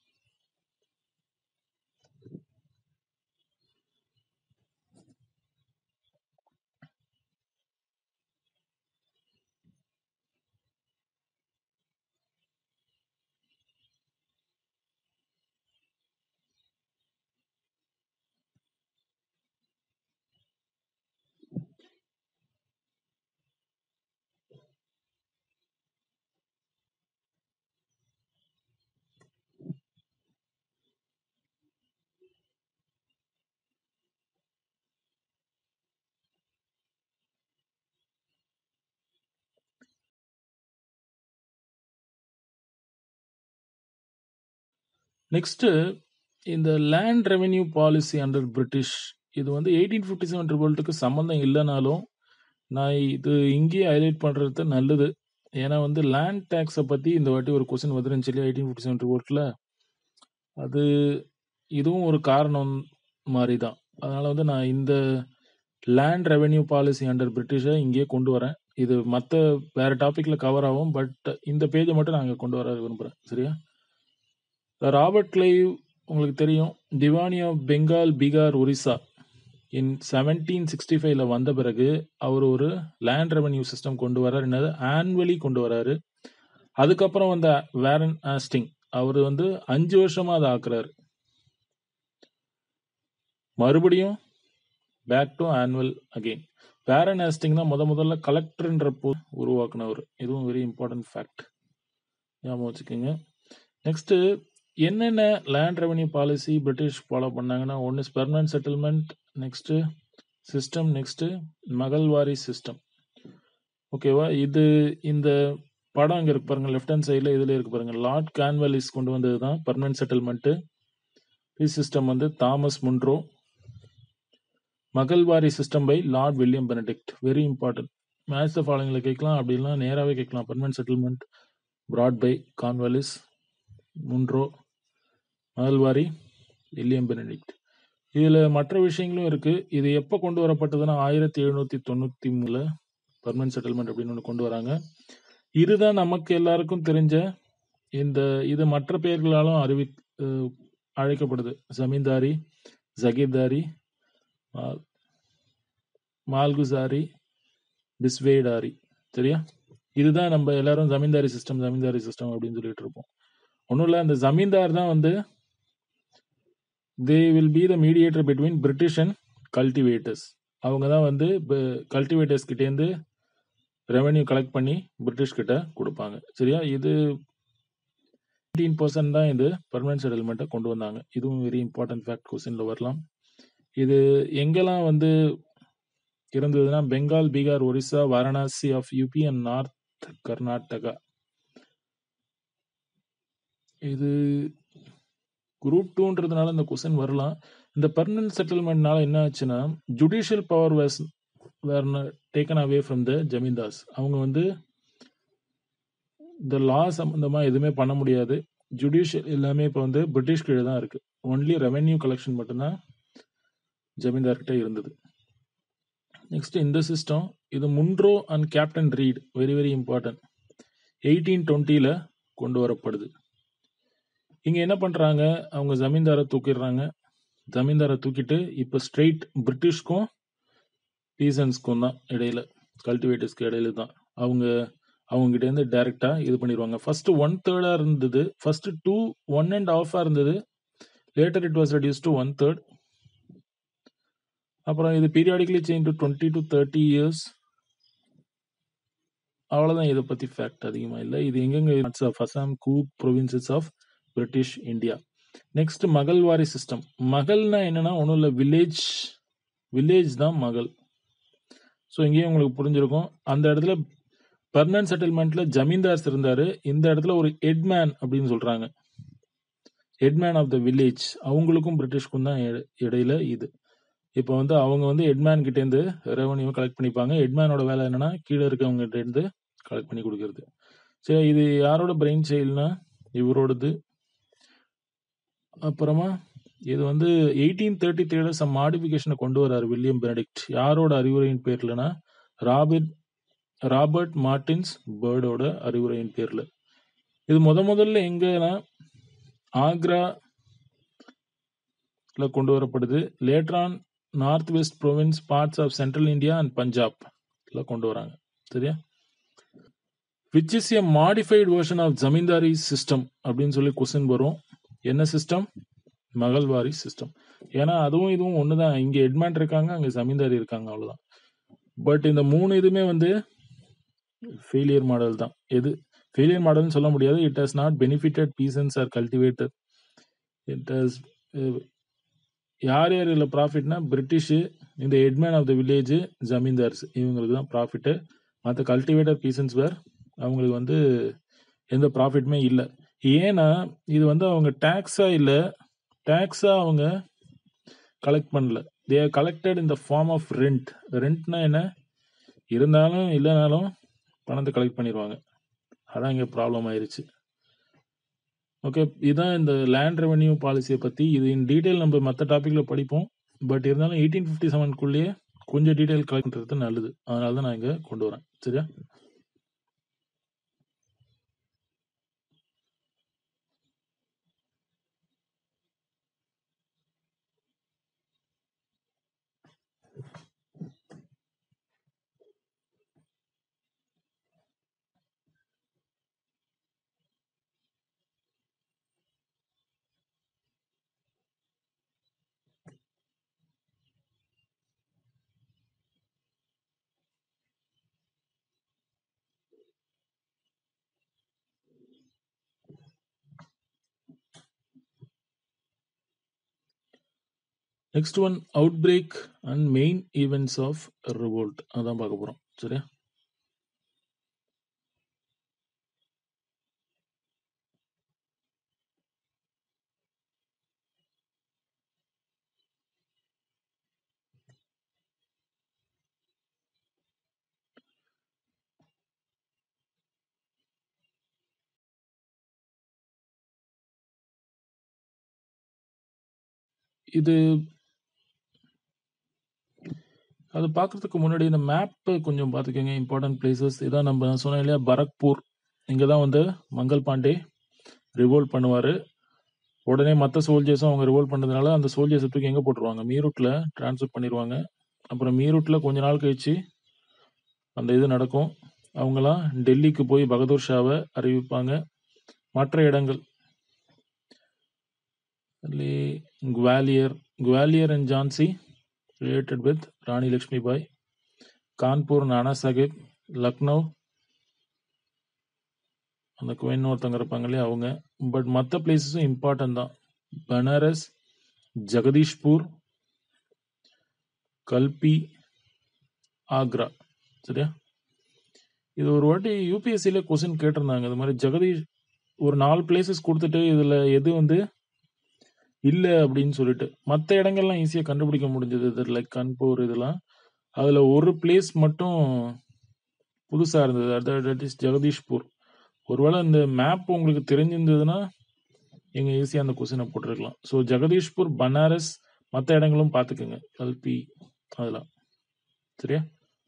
நெக்ஸ்ட் இந்த land revenue policy under British இது வந்து எயிட்டீன் ஃபிஃப்டி செவன் ரிவோல்ட்டுக்கு சம்மந்தம் இல்லைனாலும் நான் இது இங்கேயே ஹைலைட் பண்ணுறது நல்லது ஏன்னா வந்து லேண்ட் டேக்ஸை பற்றி இந்த வாட்டி ஒரு கொஸ்டின் வந்துருந்துச்சு இல்லையா எயிட்டீன் ஃபிஃப்டி செவன் ரிவோல்ட்டில் அது இதுவும் ஒரு காரணம் மாதிரி தான் அதனால வந்து நான் இந்த லேண்ட் ரெவென்யூ பாலிசி அண்டர் பிரிட்டிஷை இங்கேயே கொண்டு வரேன் இது மற்ற வேற டாபிக்ல கவர் ஆகும் பட் இந்த பேஜை மட்டும் நான் இங்க கொண்டு வர விரும்புறேன் சரியா ராபர்ட் கிளைவ் உங்களுக்கு தெரியும் diwani of Bengal Bihar Orissa in seventeen sixty ஃபைவ்ல வந்த பிறகு அவர் ஒரு லேண்ட் ரெவென்யூ சிஸ்டம் கொண்டு வர்றாரு என்னது ஆனுவலி கொண்டு வராரு அதுக்கப்புறம் வந்த வேரன் ஆஸ்டிங் அவர் வந்து அஞ்சு வருஷமா அதை ஆக்குறாரு மறுபடியும் back to annual again Warren Hastings தான் முத முதல்ல கலெக்டர்ன்ற உருவாக்குனவர் இதுவும் வெரி இம்பார்ட்டன்ட் ஃபேக்ட் ஞாபகம் வச்சுக்கோங்க நெக்ஸ்ட் என்னென்ன land revenue policy British follow பண்ணாங்கன்னா ஒன்று permanent settlement next system next Mahalwari system ஓகேவா இது இந்த படம் இங்க இருக்கு பாருங்க லெஃப்ட் ஹேண்ட் சைடில் இதுல இருக்கு பாருங்க லார்ட் கான்வெலிஸ் கொண்டு வந்தது தான் பர்மனன்ட் செட்டில்மெண்ட் பீஸ் சிஸ்டம் வந்து Thomas Munro Mahalwari system by Lord William Bentinck very important match the ஃபாலோயிங்ல கேட்கலாம் அப்படி இல்லைனா நேராகவே கேட்கலாம் permanent settlement brought by Cornwallis Munro Mahalwari William Bentinck இதுல மற்ற விஷயங்களும் இருக்கு இது எப்போ கொண்டு வரப்பட்டதுன்னா ஆயிரத்தி எழுநூத்தி தொண்ணூத்தி மூணுல பர்மனன்ட் செட்டில்மெண்ட் அப்படின்னு ஒன்று கொண்டு வராங்க இதுதான் நமக்கு எல்லாருக்கும் தெரிஞ்ச இந்த இது மற்ற பெயர்களாலும் அறிவி அஹ் அழைக்கப்படுது ஜமீன்தாரி ஜகீர்தாரி மா- மால்குசாரி பிஸ்வேடாரி சரியா இதுதான் நம்ம எல்லாரும் ஜமீன்தாரி சிஸ்டம் ஜமீன்தாரி சிஸ்டம் அப்படின்னு சொல்லிட்டு இருப்போம் ஒன்றும் இல்லை அந்த ஜமீன்தார் தான் வந்து they will be the mediator between British and cultivators அவங்க தான் வந்து கல்டிவேட்டர்ஸ் கிட்டேருந்து ரெவென்யூ கலெக்ட் பண்ணி பிரிட்டிஷ் கிட்ட கொடுப்பாங்க சரியா இது 18% பர்சன்ட் தான் இது பர்மனன்ட் செட்டில்மெண்ட்டை கொண்டு வந்தாங்க இதுவும் வெரி இம்பார்ட்டன்ட் ஃபேக்ட் கொஸ்டின்ல வரலாம் இது எங்கெல்லாம் வந்து இருந்ததுன்னா Bengal Bihar Orissa Varanasi of UP and north Karnataka இது குரூப் டூன்றதுனால இந்த கொஸ்டின் வரலாம் இந்த பர்மனன்ட் செட்டில்மெண்ட்னால என்ன ஆச்சுன்னா judicial power was were taken away from the zamindars அவங்க வந்து இந்த லா சம்பந்தமா எதுவுமே பண்ண முடியாது. ஜுடிஷியல் எல்லாமே இப்ப வந்து பிரிட்டிஷ் கீழ தான் இருக்கு. ஒன்லி ரெவென்யூ கலெக்ஷன் மட்டும் தான் ஜமீன்தார் கிட்ட இருந்தது. நெக்ஸ்ட் இந்த சிஸ்டம் இது Munro and Captain Read very very important. 1820ல கொண்டு வரப்படுது. இங்க என்ன பண்றாங்க? அவங்க ஜமீன்தார தூக்கிடுறாங்க. ஜமீன்தார தூக்கிட்டு இப்ப ஸ்ட்ரெய்ட் பிரிட்டிஷ்க்கும், பீசன்ட்ஸ்க்கும் தான் இடையில. கல்டிவேட்டர்ஸ்க்கு இடையில தான். அவங்க அவங்க கிட்ட இருந்து டைரக்ட்டா இது பண்ணிருவாங்க. ஃபர்ஸ்ட் 1/3 இருந்தது. ஃபர்ஸ்ட் 2 1 1/2 இருந்தது. Later it was reduced to 1/3. அப்புறம் இது periodically change to 20 to 30 years. அவ்வளவுதான் இத பத்தி ஃபேக்ட் அதிகமா இல்ல. இது எங்கெங்க பார்ட்ஸ் ஆஃப் அசாம், கூக் provinces of British India. Next Mahalwari system. மகள்னா என்னன்னா ஒண்ணும் இல்ல வில்லேஜ் வில்லேஜ் தான் மகள். சோ இங்கேயும் உங்களுக்கு புரிஞ்சிருக்கும். அந்த இடத்துல பெர்மனன்ட் செட்டில்மெண்ட்ல ஜமீன்தார்ஸ் இருந்தாரு. இந்த இடத்துல ஒரு ஹெட்மேன் அப்படின்னு சொல்றாங்க. Headman of the village. அவங்களுக்கும் பிரிட்டிஷ்க்கும் தான் இட இடையில இது. இப்ப வந்து அவங்க வந்து ஹெட்மேன் கிட்ட இருந்து ரெவென்யூ கலெக்ட் பண்ணிப்பாங்க. ஹெட்மேனோட வேலை என்னன்னா கீழ இருக்கவங்க கிட்ட இருந்து கலெக்ட் பண்ணி குடுக்குறது. சரி இது யாரோட பிரெயின் சைல்ட்னா இவரோடது. அப்புறமா இது வந்து 1833ல சம் மாடிஃபிகேஷன கொண்டு வராரு வில்லியம் பெனடிக்ட். யாரோட அறிவுரையின் பேர்லனா ராபர்ட் ராபர்ட் மார்டின்ஸ் பர்டோட அறிவுரையின் பேர்ல. இது முத முதல்ல எங்கன்னா ஆக்ரா ல கொண்டு வரப்படுது. Later on north west province, parts of central India and Punjab ல கொண்டு வராங்க. சரியா? Which is a modified version of zamindari system அப்படின்னு சொல்லி கொஸ்டின் வரும். என்ன சிஸ்டம்? மகள்வாரி சிஸ்டம். ஏன்னா அதுவும் இதுவும் ஒண்ணுதான். இங்க ஹெட்மேன் இருக்காங்க, அங்க ஜமீன்தாரி இருக்காங்க அவ்வளவுதான். பட் இந்த 3 இதுமே வந்து ஃபெயிலியர் மாடல் தான். எது ஃபெயிலியர் மாடல்னு சொல்ல முடியாது. It has not benefited peasants or cultivator. It has யார் யார் இதுல ப்ராஃபிட்னா பிரிட்டிஷ், இந்த headman of the village, zamindars இவங்களுக்கு தான் ப்ராஃபிட். மத்த கல்டிவேட்டர் பீசன்ட்ஸ் வேர் அவங்களுக்கு வந்து எந்த ப்ராஃபிட்டுமே இல்ல. ஏன்னா இது வந்து அவங்க டாக்ஸா இல்ல டாக்ஸா அவங்க கலெக்ட் பண்ணல. They are collected in the form of rent. ரென்ட்னா என்ன? இருந்தாலும் இல்லனாலும் பணத்த கலெக்ட் பண்ணிருவாங்க. அதான் இங்க ப்ராப்ளம் ஆயிருச்சு. ஓகே. இதான் இந்த லேண்ட் ரெவென்யூ பாலிசிய பத்தி. இது இன் டீட்டெயில் நம்ம மத்த டாபிக்ல படிப்போம். பட் இருந்தாலும் 1857க்குள்ளயே கொஞ்சம் டீட்டெயில் கலெக்ட் பண்றது நல்லது. அதனால தான் நான் இங்க கொண்டு வரேன். சரியா? Next one outbreak and main events of revolt. அதான் பார்க்க போறோம். சரியா? இது அது பார்க்கறதுக்கு முன்னாடி இந்த மேப் கொஞ்சம் பார்த்துக்கங்க. இம்பார்ட்டன்ட் பிளேஸஸ் இதான் நம்ம நான் சொன்னேன் இல்லையா? பரக்பூர். இங்க தான் வந்து மங்கள் பாண்டே ரிவோல்ட் பண்ணுவாரு. உடனே மத்த சோல்ஜர்ஸும் அவங்க ரிவோல்ட் பண்ணதுனால அந்த சோல்ஜர்ஸ தூக்கி எங்க போட்டுருவாங்க? மீரூட்ல ட்ரான்ஸ்ஃபர் பண்ணிருவாங்க. அப்புறம் மீரூட்ல கொஞ்ச நாள் கழிச்சு அந்த இது நடக்கும். அவங்கலாம் டெல்லிக்கு போய் பகதூர் ஷாவ அறிவிப்பாங்க. மற்ற இடங்கள் லே Gwalior Gwalior and Jhansi related with Rani Lakshmi Bai. Kanpur Nana Sahib, Lucknow அந்த குவீன் ஒருத்தவங்க இருப்பாங்க இல்லையா அவங்க. பட் மத்த பிளேஸஸும் இம்பார்ட்டன்ட் தான். பனாரஸ், ஜகதீஷ்பூர், கல்பி, ஆக்ரா. சரியா? இது ஒரு வாட்டி யுபிஎஸ்சில கொஸ்டின் கேட்டிருந்தாங்க. இது மாதிரி ஜெகதீஷ் ஒரு 4 பிளேஸஸ் குடுத்துட்டு இதுல எது வந்து இல்ல அப்படின்னு சொல்லிட்டு. மத்த இடங்கள்லாம் ஈஸியா கண்டுபிடிக்க முடிஞ்சது. இது லைக் கான்பூர் இதெல்லாம். அதுல ஒரு பிளேஸ் மட்டும் புதுசா இருந்தது. அது தட் இஸ் ஜகதீஷ்பூர். ஒருவேளை இந்த மேப் உங்களுக்கு தெரிஞ்சிருந்ததுன்னா நீங்க ஈஸியா அந்த கொஸ்டினை போட்டிருக்கலாம். ஸோ ஜெகதீஷ்பூர், பனாரஸ் மத்த இடங்களும் பார்த்துக்கங்க. கல்பி அதெல்லாம். சரியா?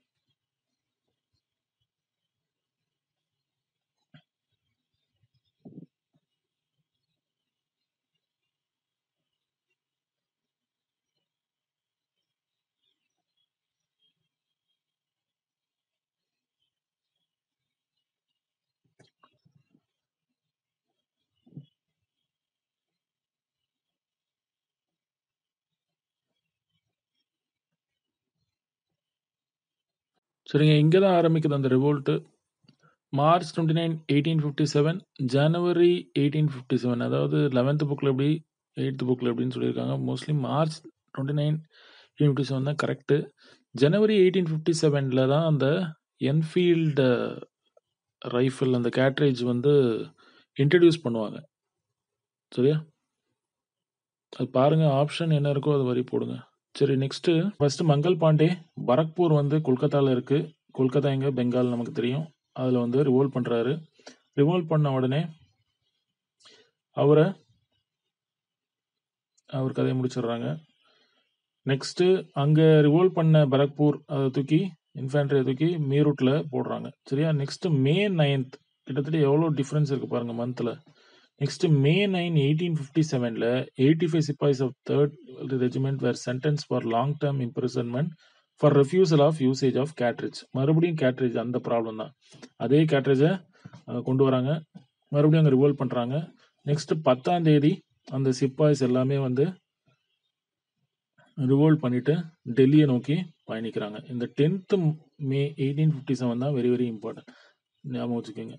சரிங்க. இங்க தான் ஆரம்பிக்குது அந்த ரிவோல்ட். மார்ச் 29, 1857 ஜனவரி 1857 அதாவது 11த் புக்ல எப்படி, 8த் புக்ல எப்படின்னு சொல்லியிருக்காங்க. மோஸ்ட்லி மார்ச் 29, 1857 தான் கரெக்ட். ஜனவரி 1857ல தான் அந்த என்ஃபீல்டு ரைஃபிள் அந்த கேட்ரேஜ் வந்து இன்ட்ரோடியூஸ் பண்ணுவாங்க. சரியா? அது பாருங்க ஆப்ஷன் என்ன இருக்கோ அது வரி போடுங்க. சரி நெக்ஸ்ட் ஃபர்ஸ்ட் மங்கள் பாண்டே பரக்பூர் வந்து கொல்கத்தால இருக்கு. கொல்கத்தா எங்க பெங்கால் நமக்கு தெரியும். அதுல வந்து ரிவோல்ட் பண்றாரு. ரிவோல்ட் பண்ண உடனே அவர அவர் கதைய முடிச்சிடுறாங்க. நெக்ஸ்ட் அங்க ரிவோல்ட் பண்ண பரக்பூர் அத தூக்கி இன்ஃபேன்ட்ரிய தூக்கி மீரூட்ல போடுறாங்க. சரியா? நெக்ஸ்ட் மே 9த் கிட்டத்தட்ட எவ்வளோ டிஃபரன்ஸ் இருக்கு பாருங்க மந்த்ல. நெக்ஸ்ட் மே 9, 1857ல 85 sepoys of 3rd regiment were sentence for long term imprisonment for refusal of usage of cartridge. மறுபடியும் கேட்ரிட்ஜ் அந்த ப்ராப்ளம் தான். அதே கேட்ரிட்ஜ அ கொண்டு வராங்க. மறுபடியும் அங்க ரிவோல்ட் பண்றாங்க. நெக்ஸ்ட் 10ஆம் தேதி அந்த சிப்பாய்ஸ் எல்லாமே வந்து ரிவோல்ட் பண்ணிட்டு டெல்லிய நோக்கி பயணிக்கிறாங்க. இந்த 10த் மே 1857 தான் வெரி வெரி இம்பார்ட்டன்ட். ஞாபகம் வச்சுக்கோங்க.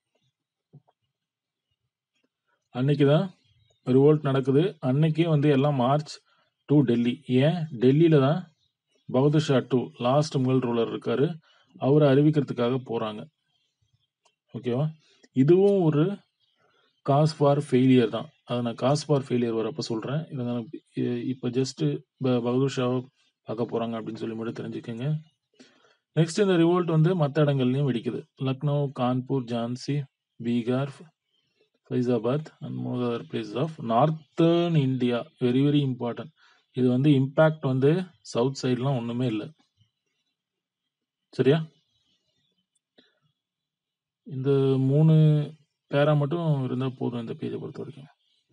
அன்னைக்கு தான் ரிவோல்ட் நடக்குது. அன்னைக்கே வந்து எல்லாம் மார்ச் டூ டெல்லி. ஏன்? டெல்லியில தான் பகதூர் ஷா 2 லாஸ்ட் முகல் ரூலர் இருக்காரு. அவர அறிவிக்கிறதுக்காக போறாங்க. ஓகேவா? இதுவும் ஒரு காஸ் ஃபார் ஃபெயிலியர் தான். அத நான் காஸ் ஃபார் ஃபெயிலியர் வரப்ப சொல்றேன். இருந்தாலும் இ இப்ப ஜஸ்ட் ப பகதூர் ஷாவ பார்க்க போறாங்க அப்படின்னு சொல்லி மட்டும் தெரிஞ்சுக்கங்க. நெக்ஸ்ட் இந்த ரிவோல்ட் வந்து மத்த இடங்கள்லயும் வெடிக்குது. Lucknow, Kanpur, Jhansi, Bihar, Faizabad and more other places of northern India. Very very important. இது வந்து இம்பாக்ட் வந்து சவுத் சைட்லாம் ஒண்ணுமே இல்ல. சரியா? இந்த 3 பேரா மட்டும் இருந்தா போதும் இந்த பேஜ பொறுத்தவரைக்கும்.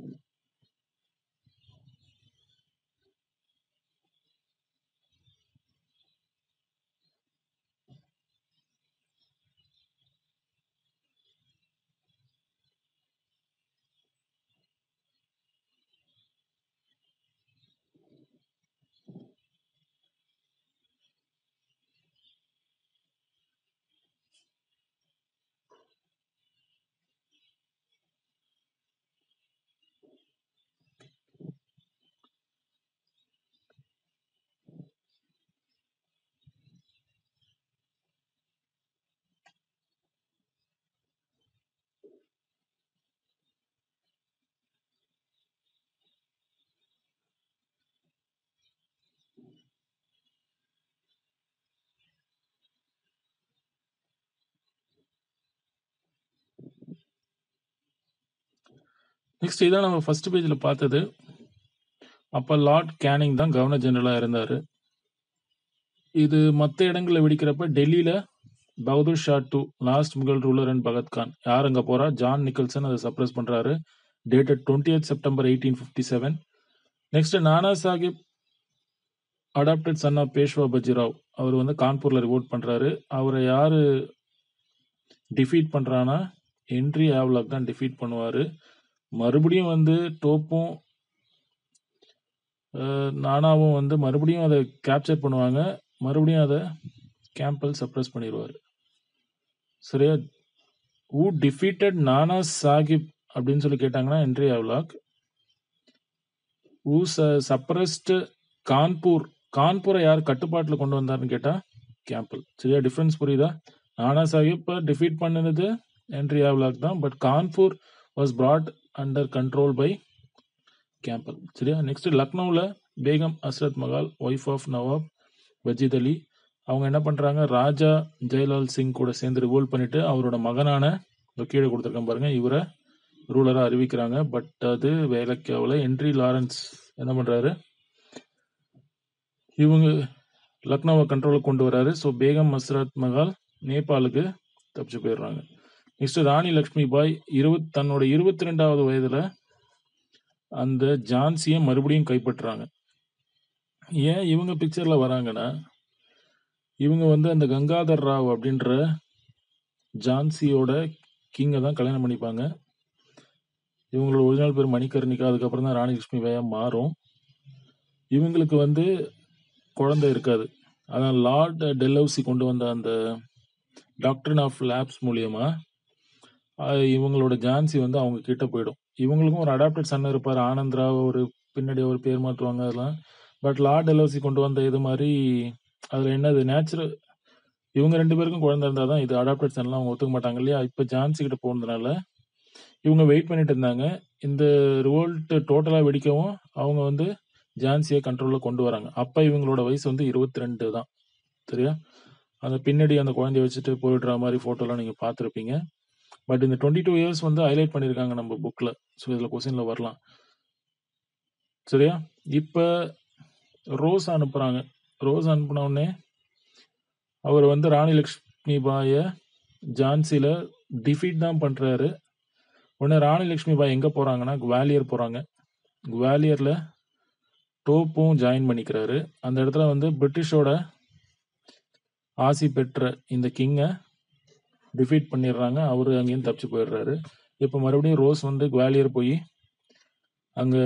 நெக்ஸ்ட் இதான் நம்ம ஃபர்ஸ்ட் பேஜ்ல பார்த்தது. அப்ப லார்ட் கேனிங் தான் கவர்னர் ஜெனரலா இருந்தாரு. இது மத்த இடங்கள்ல வெடிக்கிறப்ப டெல்லியில Bahadur Shah 2 last Mughal ruler and Bakht Khan. யார் அங்க போறா? ஜான் நிக்கல்சன் அத சப்ரஸ் பண்றாரு. Dated 20th September 1857. Next Nana Sahib adopted son of Peshwa Bajirao. அவர் வந்து கான்பூர்ல ரிவோல்ட் பண்றாரு. அவர யாரு டிஃபீட் பண்றான்னா, ஹென்றி ஹேவ்லாக் தான் டிஃபீட் பண்ணுவாரு. மறுபடியும் வந்து டோப்பும் அ நானாவும் வந்து மறுபடியும் அத கேப்சர் பண்ணுவாங்க. மறுபடியும் அத கேம்பல் சப்ரஸ் பண்ணிருவாரு. சரியா? ஹூ டிஃபீட்டட் நானா சாஹிப் அப்படின்னு சொல்லி கேட்டாங்கன்னா, ஹென்றி ஹேவ்லாக். ஹூ ச சப்ரஸ்ட் கான்பூர் கான்பூர யார் கட்டுப்பாட்டுல கொண்டு வந்தாருன்னு கேட்டா, கேம்பல். சரியா? டிஃபரன்ஸ் புரியுதா? நானா சாஹிப்ப டிஃபீட் பண்ணுனது ஹென்றி ஹேவ்லாக் தான். But Kanpur was brought under control by Campbell. சரியா? நெக்ஸ்ட் லக்னோல பேகம் ஹஸ்ரத் மஹால், வைஃப் ஆஃப் நவாப் வஜீத் அலி. அவங்க என்ன பண்றாங்க, ராஜா ஜெயலால் சிங் கூட சேர்ந்து ரிவோல்ட் பண்ணிட்டு அவரோட மகனான இந்த கீழே கொடுத்துருக்கேன் பாருங்க இவரை ரூலரா அறிவிக்கிறாங்க பட் அது வேலைக்கு ஆகல ஹென்றி லாரன்ஸ் என்ன பண்றாரு இவங்க லக்னோவை கண்ட்ரோலுக்கு கொண்டு வராரு ஸோ பேகம் மஸ்ரத் மகால் நேபாளுக்கு தப்பிச்சு போயிடுறாங்க நெக்ஸ்ட் ராணி லக்ஷ்மி பாய் இருபத் தன்னோட இருபத்தி ரெண்டாவது வயதுல அந்த ஜான்சியை மறுபடியும் கைப்பற்றுறாங்க ஏன் இவங்க பிக்சர்ல வராங்கன்னா இவங்க வந்து அந்த கங்காதர் ராவ் அப்படின்ற ஜான்சியோட கிங்கை தான் கல்யாணம் பண்ணிப்பாங்க இவங்களோட ஒரிஜினல் பேர் மணிகர்ணிகா அதுக்கப்புறம் தான் ராணி லட்சுமி பாயா மாறும் இவங்களுக்கு வந்து குழந்தை இருக்காது அதான் லார்ட் டெல்லவுசி கொண்டு வந்த அந்த டாக்டர் ஆஃப் லேப்ஸ் மூலியமா அஹ், இவங்களோட ஜான்சி வந்து அவங்க கிட்ட போயிடும் இவங்களுக்கும் ஒரு அடாப்டட் சன் இருப்பார் ஆனந்த்ரா ஒரு பின்னாடி ஒரு பேர் மாற்றுவாங்க அதெல்லாம் பட் லார்ட் டெல்லவுசி கொண்டு வந்த இது மாதிரி அதுல என்னது நேச்சுரல் இவங்க ரெண்டு பேருக்கும் குழந்தை இருந்தால் தான் இது அடாப்டட் சன்லாம் அவங்க ஒத்துக்க மாட்டாங்க இல்லையா இப்போ ஜான்சி கிட்ட போனதுனால இவங்க வெயிட் பண்ணிட்டு இருந்தாங்க இந்த ரிவோல்ட் டோட்டலாக வெடிக்கவும் அவங்க வந்து ஜான்சியை கண்ட்ரோலில் கொண்டு வராங்க அப்போ இவங்களோட வயசு வந்து இருபத்தி ரெண்டு தான் சரியா அந்த பின்னாடி அந்த குழந்தைய வச்சுட்டு போயிடுற மாதிரி ஃபோட்டோலாம் நீங்கள் பார்த்துருப்பீங்க பட் இந்த டுவெண்ட்டி டூ இயர்ஸ் வந்து ஹைலைட் பண்ணியிருக்காங்க நம்ம புக்கில் ஸோ இதில் கொஸ்டினில் வரலாம் சரியா இப்போ ரோஸ் அனுப்புகிறாங்க ரோஸ் அனுப்புன உடனே அவர் வந்து ராணி லக்ஷ்மி பாயை ஜான்சியில் டிஃபீட் தான் பண்ணுறாரு உடனே ராணி லக்ஷ்மி பாய் எங்கே போகிறாங்கன்னா குவாலியர் போகிறாங்க குவாலியரில் டோப்பும் ஜாயின் பண்ணிக்கிறாரு அந்த இடத்துல வந்து பிரிட்டிஷோட ஆசி பெற்ற இந்த கிங்கை டிஃபீட் பண்ணிடுறாங்க அவரு அங்கேயும் தப்பிச்சு போயிடுறாரு இப்போ மறுபடியும் ரோஸ் வந்து குவாலியர் போய் அங்கே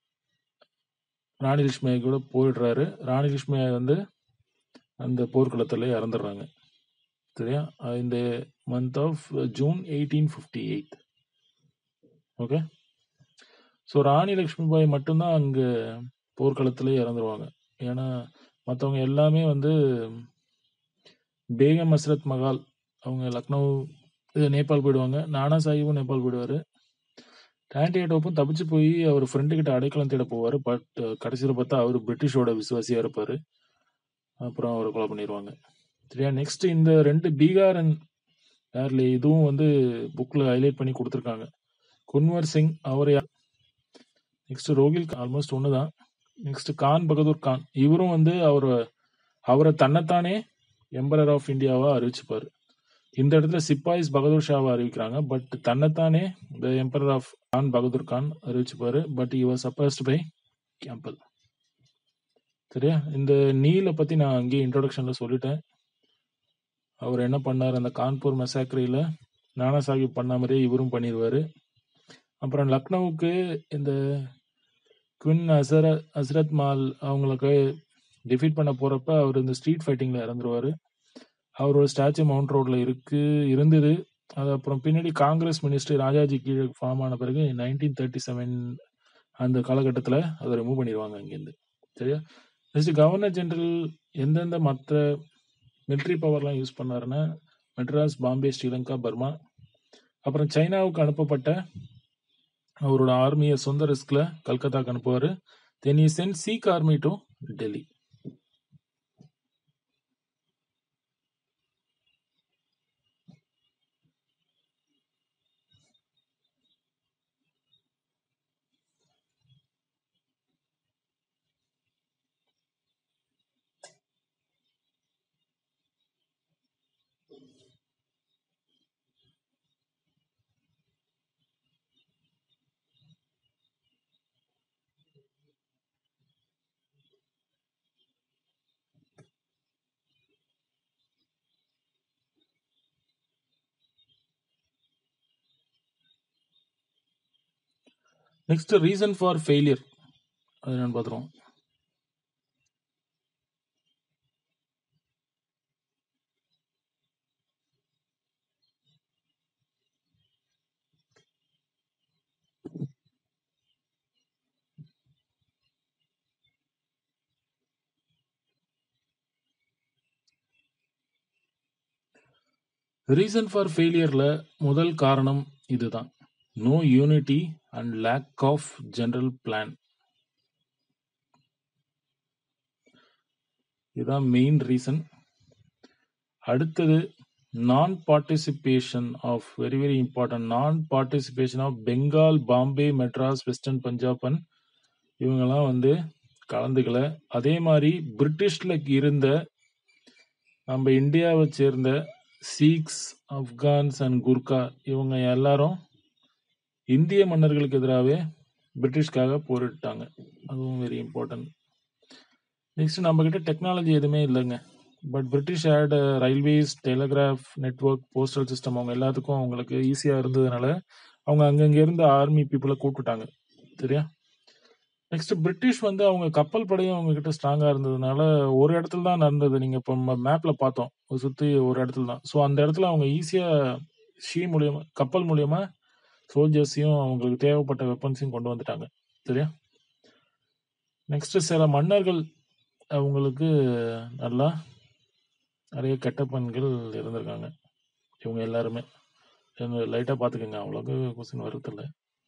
ராணி லட்சுமி கூட போயிடுறாரு ராணி லட்சுமி வந்து அந்த போர்க்களத்தில் இறந்துடுறாங்க சரியா அஹ் இந்த month of June eighteen fifty eight okay so Rani Lakshmi Bai மட்டும்தான் அங்கே போர்க்களத்திலே இறந்துருவாங்க ஏன்னா மற்றவங்க எல்லாமே வந்து பேகம் ஹஸ்ரத் மகால் அவங்க லக்னோ இது நேபாள் போயிடுவாங்க நானா சாஹிபும் நேபாள் போயிடுவாரு டாண்டியேட்டோப்பும் தப்பிச்சு போய் அவர் ஃப்ரெண்டு கிட்ட அடைக்கலம் தேட போவார் பட் கடைசியில் பார்த்தா அவர் பிரிட்டிஷோட விசுவாசியா இருப்பாரு அப்புறம் அவரை கொலை பண்ணிடுவாங்க சரியா நெக்ஸ்ட் இந்த ரெண்டு பீகார் அண்ட் யார்ல இதுவும் வந்து புக்ல ஹைலைட் பண்ணி கொடுத்துருக்காங்க குன்வர் சிங் அவர் நெக்ஸ்ட் ரோகில் ஆல்மோஸ்ட் ஒன்று தான் நெக்ஸ்ட் கான் பகதூர் கான் இவரும் வந்து அவர் அவரை தன்னைத்தானே எம்பரர் ஆஃப் இந்தியாவா அறிவிச்சுப்பாரு இந்த இடத்துல சிப்பாயிஸ் பகதூர் ஷாவை அறிவிக்கிறாங்க பட் தன்னைத்தானே the emperor of Khan Bahadur Khan அறிவிச்சுப்பாரு பட் இவர் சப்பஸ்ட் பை கேம்பல் சரியா இந்த நீலை பத்தி நான் அங்கேயே இன்ட்ரோடக்ஷன்ல சொல்லிட்டேன் அவர் என்ன பண்ணார் அந்த கான்பூர் மெசாக்ரியில நானா சாஹிப் பண்ண மாதிரியே இவரும் பண்ணிடுவாரு அப்புறம் லக்னோவுக்கு இந்த குவின் அசர அசரத் மால் அவங்களுக்கு டிஃபீட் பண்ண போறப்ப அவர் இந்த ஸ்ட்ரீட் ஃபைட்டிங்ல இறந்துருவாரு அவரோட ஸ்டாச்சு மவுண்ட் ரோட்ல இருக்கு இருந்தது அது அப்புறம் பின்னாடி காங்கிரஸ் மினிஸ்ட்ரி ராஜாஜி கீழே ஃபார்ம் ஆன பிறகு நைன்டீன் தேர்ட்டி செவன் அந்த காலகட்டத்தில் அதை ரிமூவ் பண்ணிடுவாங்க அங்கேருந்து சரியா நெக்ஸ்ட் கவர்னர் ஜெனரல் எந்தெந்த மற்ற மிலிட்ரி பவர்லாம் யூஸ் பண்ணாருன்னா மெட்ராஸ் பாம்பே ஸ்ரீலங்கா பர்மா அப்புறம் சைனாவுக்கு அனுப்பப்பட்ட அவரோட ஆர்மியை சொந்த ரிஸ்க்ல கல்கத்தாக்கு அனுப்புவாரு then he sent Sikh army to Delhi next reason for failure அது என்னன்னு பார்த்துருவோம் ரீசன் ஃபார் ஃபெயிலியர்ல முதல் காரணம் இதுதான் no unity and lack of general plan இதுதான் மெயின் ரீசன் அடுத்தது non participation of very very important non participation of Bengal Bombay Madras western Punjab and இவங்கெல்லாம் வந்து கலந்துக்கல அதே மாதிரி பிரிட்டிஷ்ல இருந்த நம்ம இந்தியாவை சேர்ந்த சீக்ஸ் ஆப்கான்ஸ் அண்ட் குர்கா இவங்க எல்லாரும் இந்திய மன்னர்களுக்கு எதிராகவே பிரிட்டிஷ்காக போரிட்டாங்க அதுவும் வெரி இம்பார்ட்டன்ட் நெக்ஸ்ட் நம்ம கிட்ட டெக்னாலஜி எதுவுமே இல்லைங்க but British had railways telegraph network postal system அவங்க எல்லாத்துக்கும் அவங்களுக்கு ஈஸியாக இருந்ததுனால அவங்க அங்கங்க இருந்த ஆர்மி பீப்புளை கூப்பிட்டுட்டாங்க சரியா நெக்ஸ்ட் பிரிட்டிஷ் வந்து அவங்க கப்பல் படையும் அவங்க கிட்ட ஸ்ட்ராங்கா இருந்ததுனால ஒரு இடத்துல தான் நடந்தது நீங்க இப்போ மேப்ல பார்த்தோம் ஒரு சுத்தி ஒரு இடத்துல தான் ஸோ அந்த இடத்துல அவங்க ஈஸியா ஷீ மூலியமா கப்பல் மூலியமா சோல்ஜர்ஸையும் அவங்களுக்கு தேவைப்பட்ட வெப்பன்ஸையும் கொண்டு வந்துட்டாங்க சரியா நெக்ஸ்ட் சில மன்னர்கள் அவங்களுக்கு நல்லா நிறைய கெட்ட பெண்கள் இருந்திருக்காங்க இவங்க எல்லாருமே லைட்டா பாத்துக்கோங்க அவ்வளோக்கு கொஸ்டின் வருதில்ல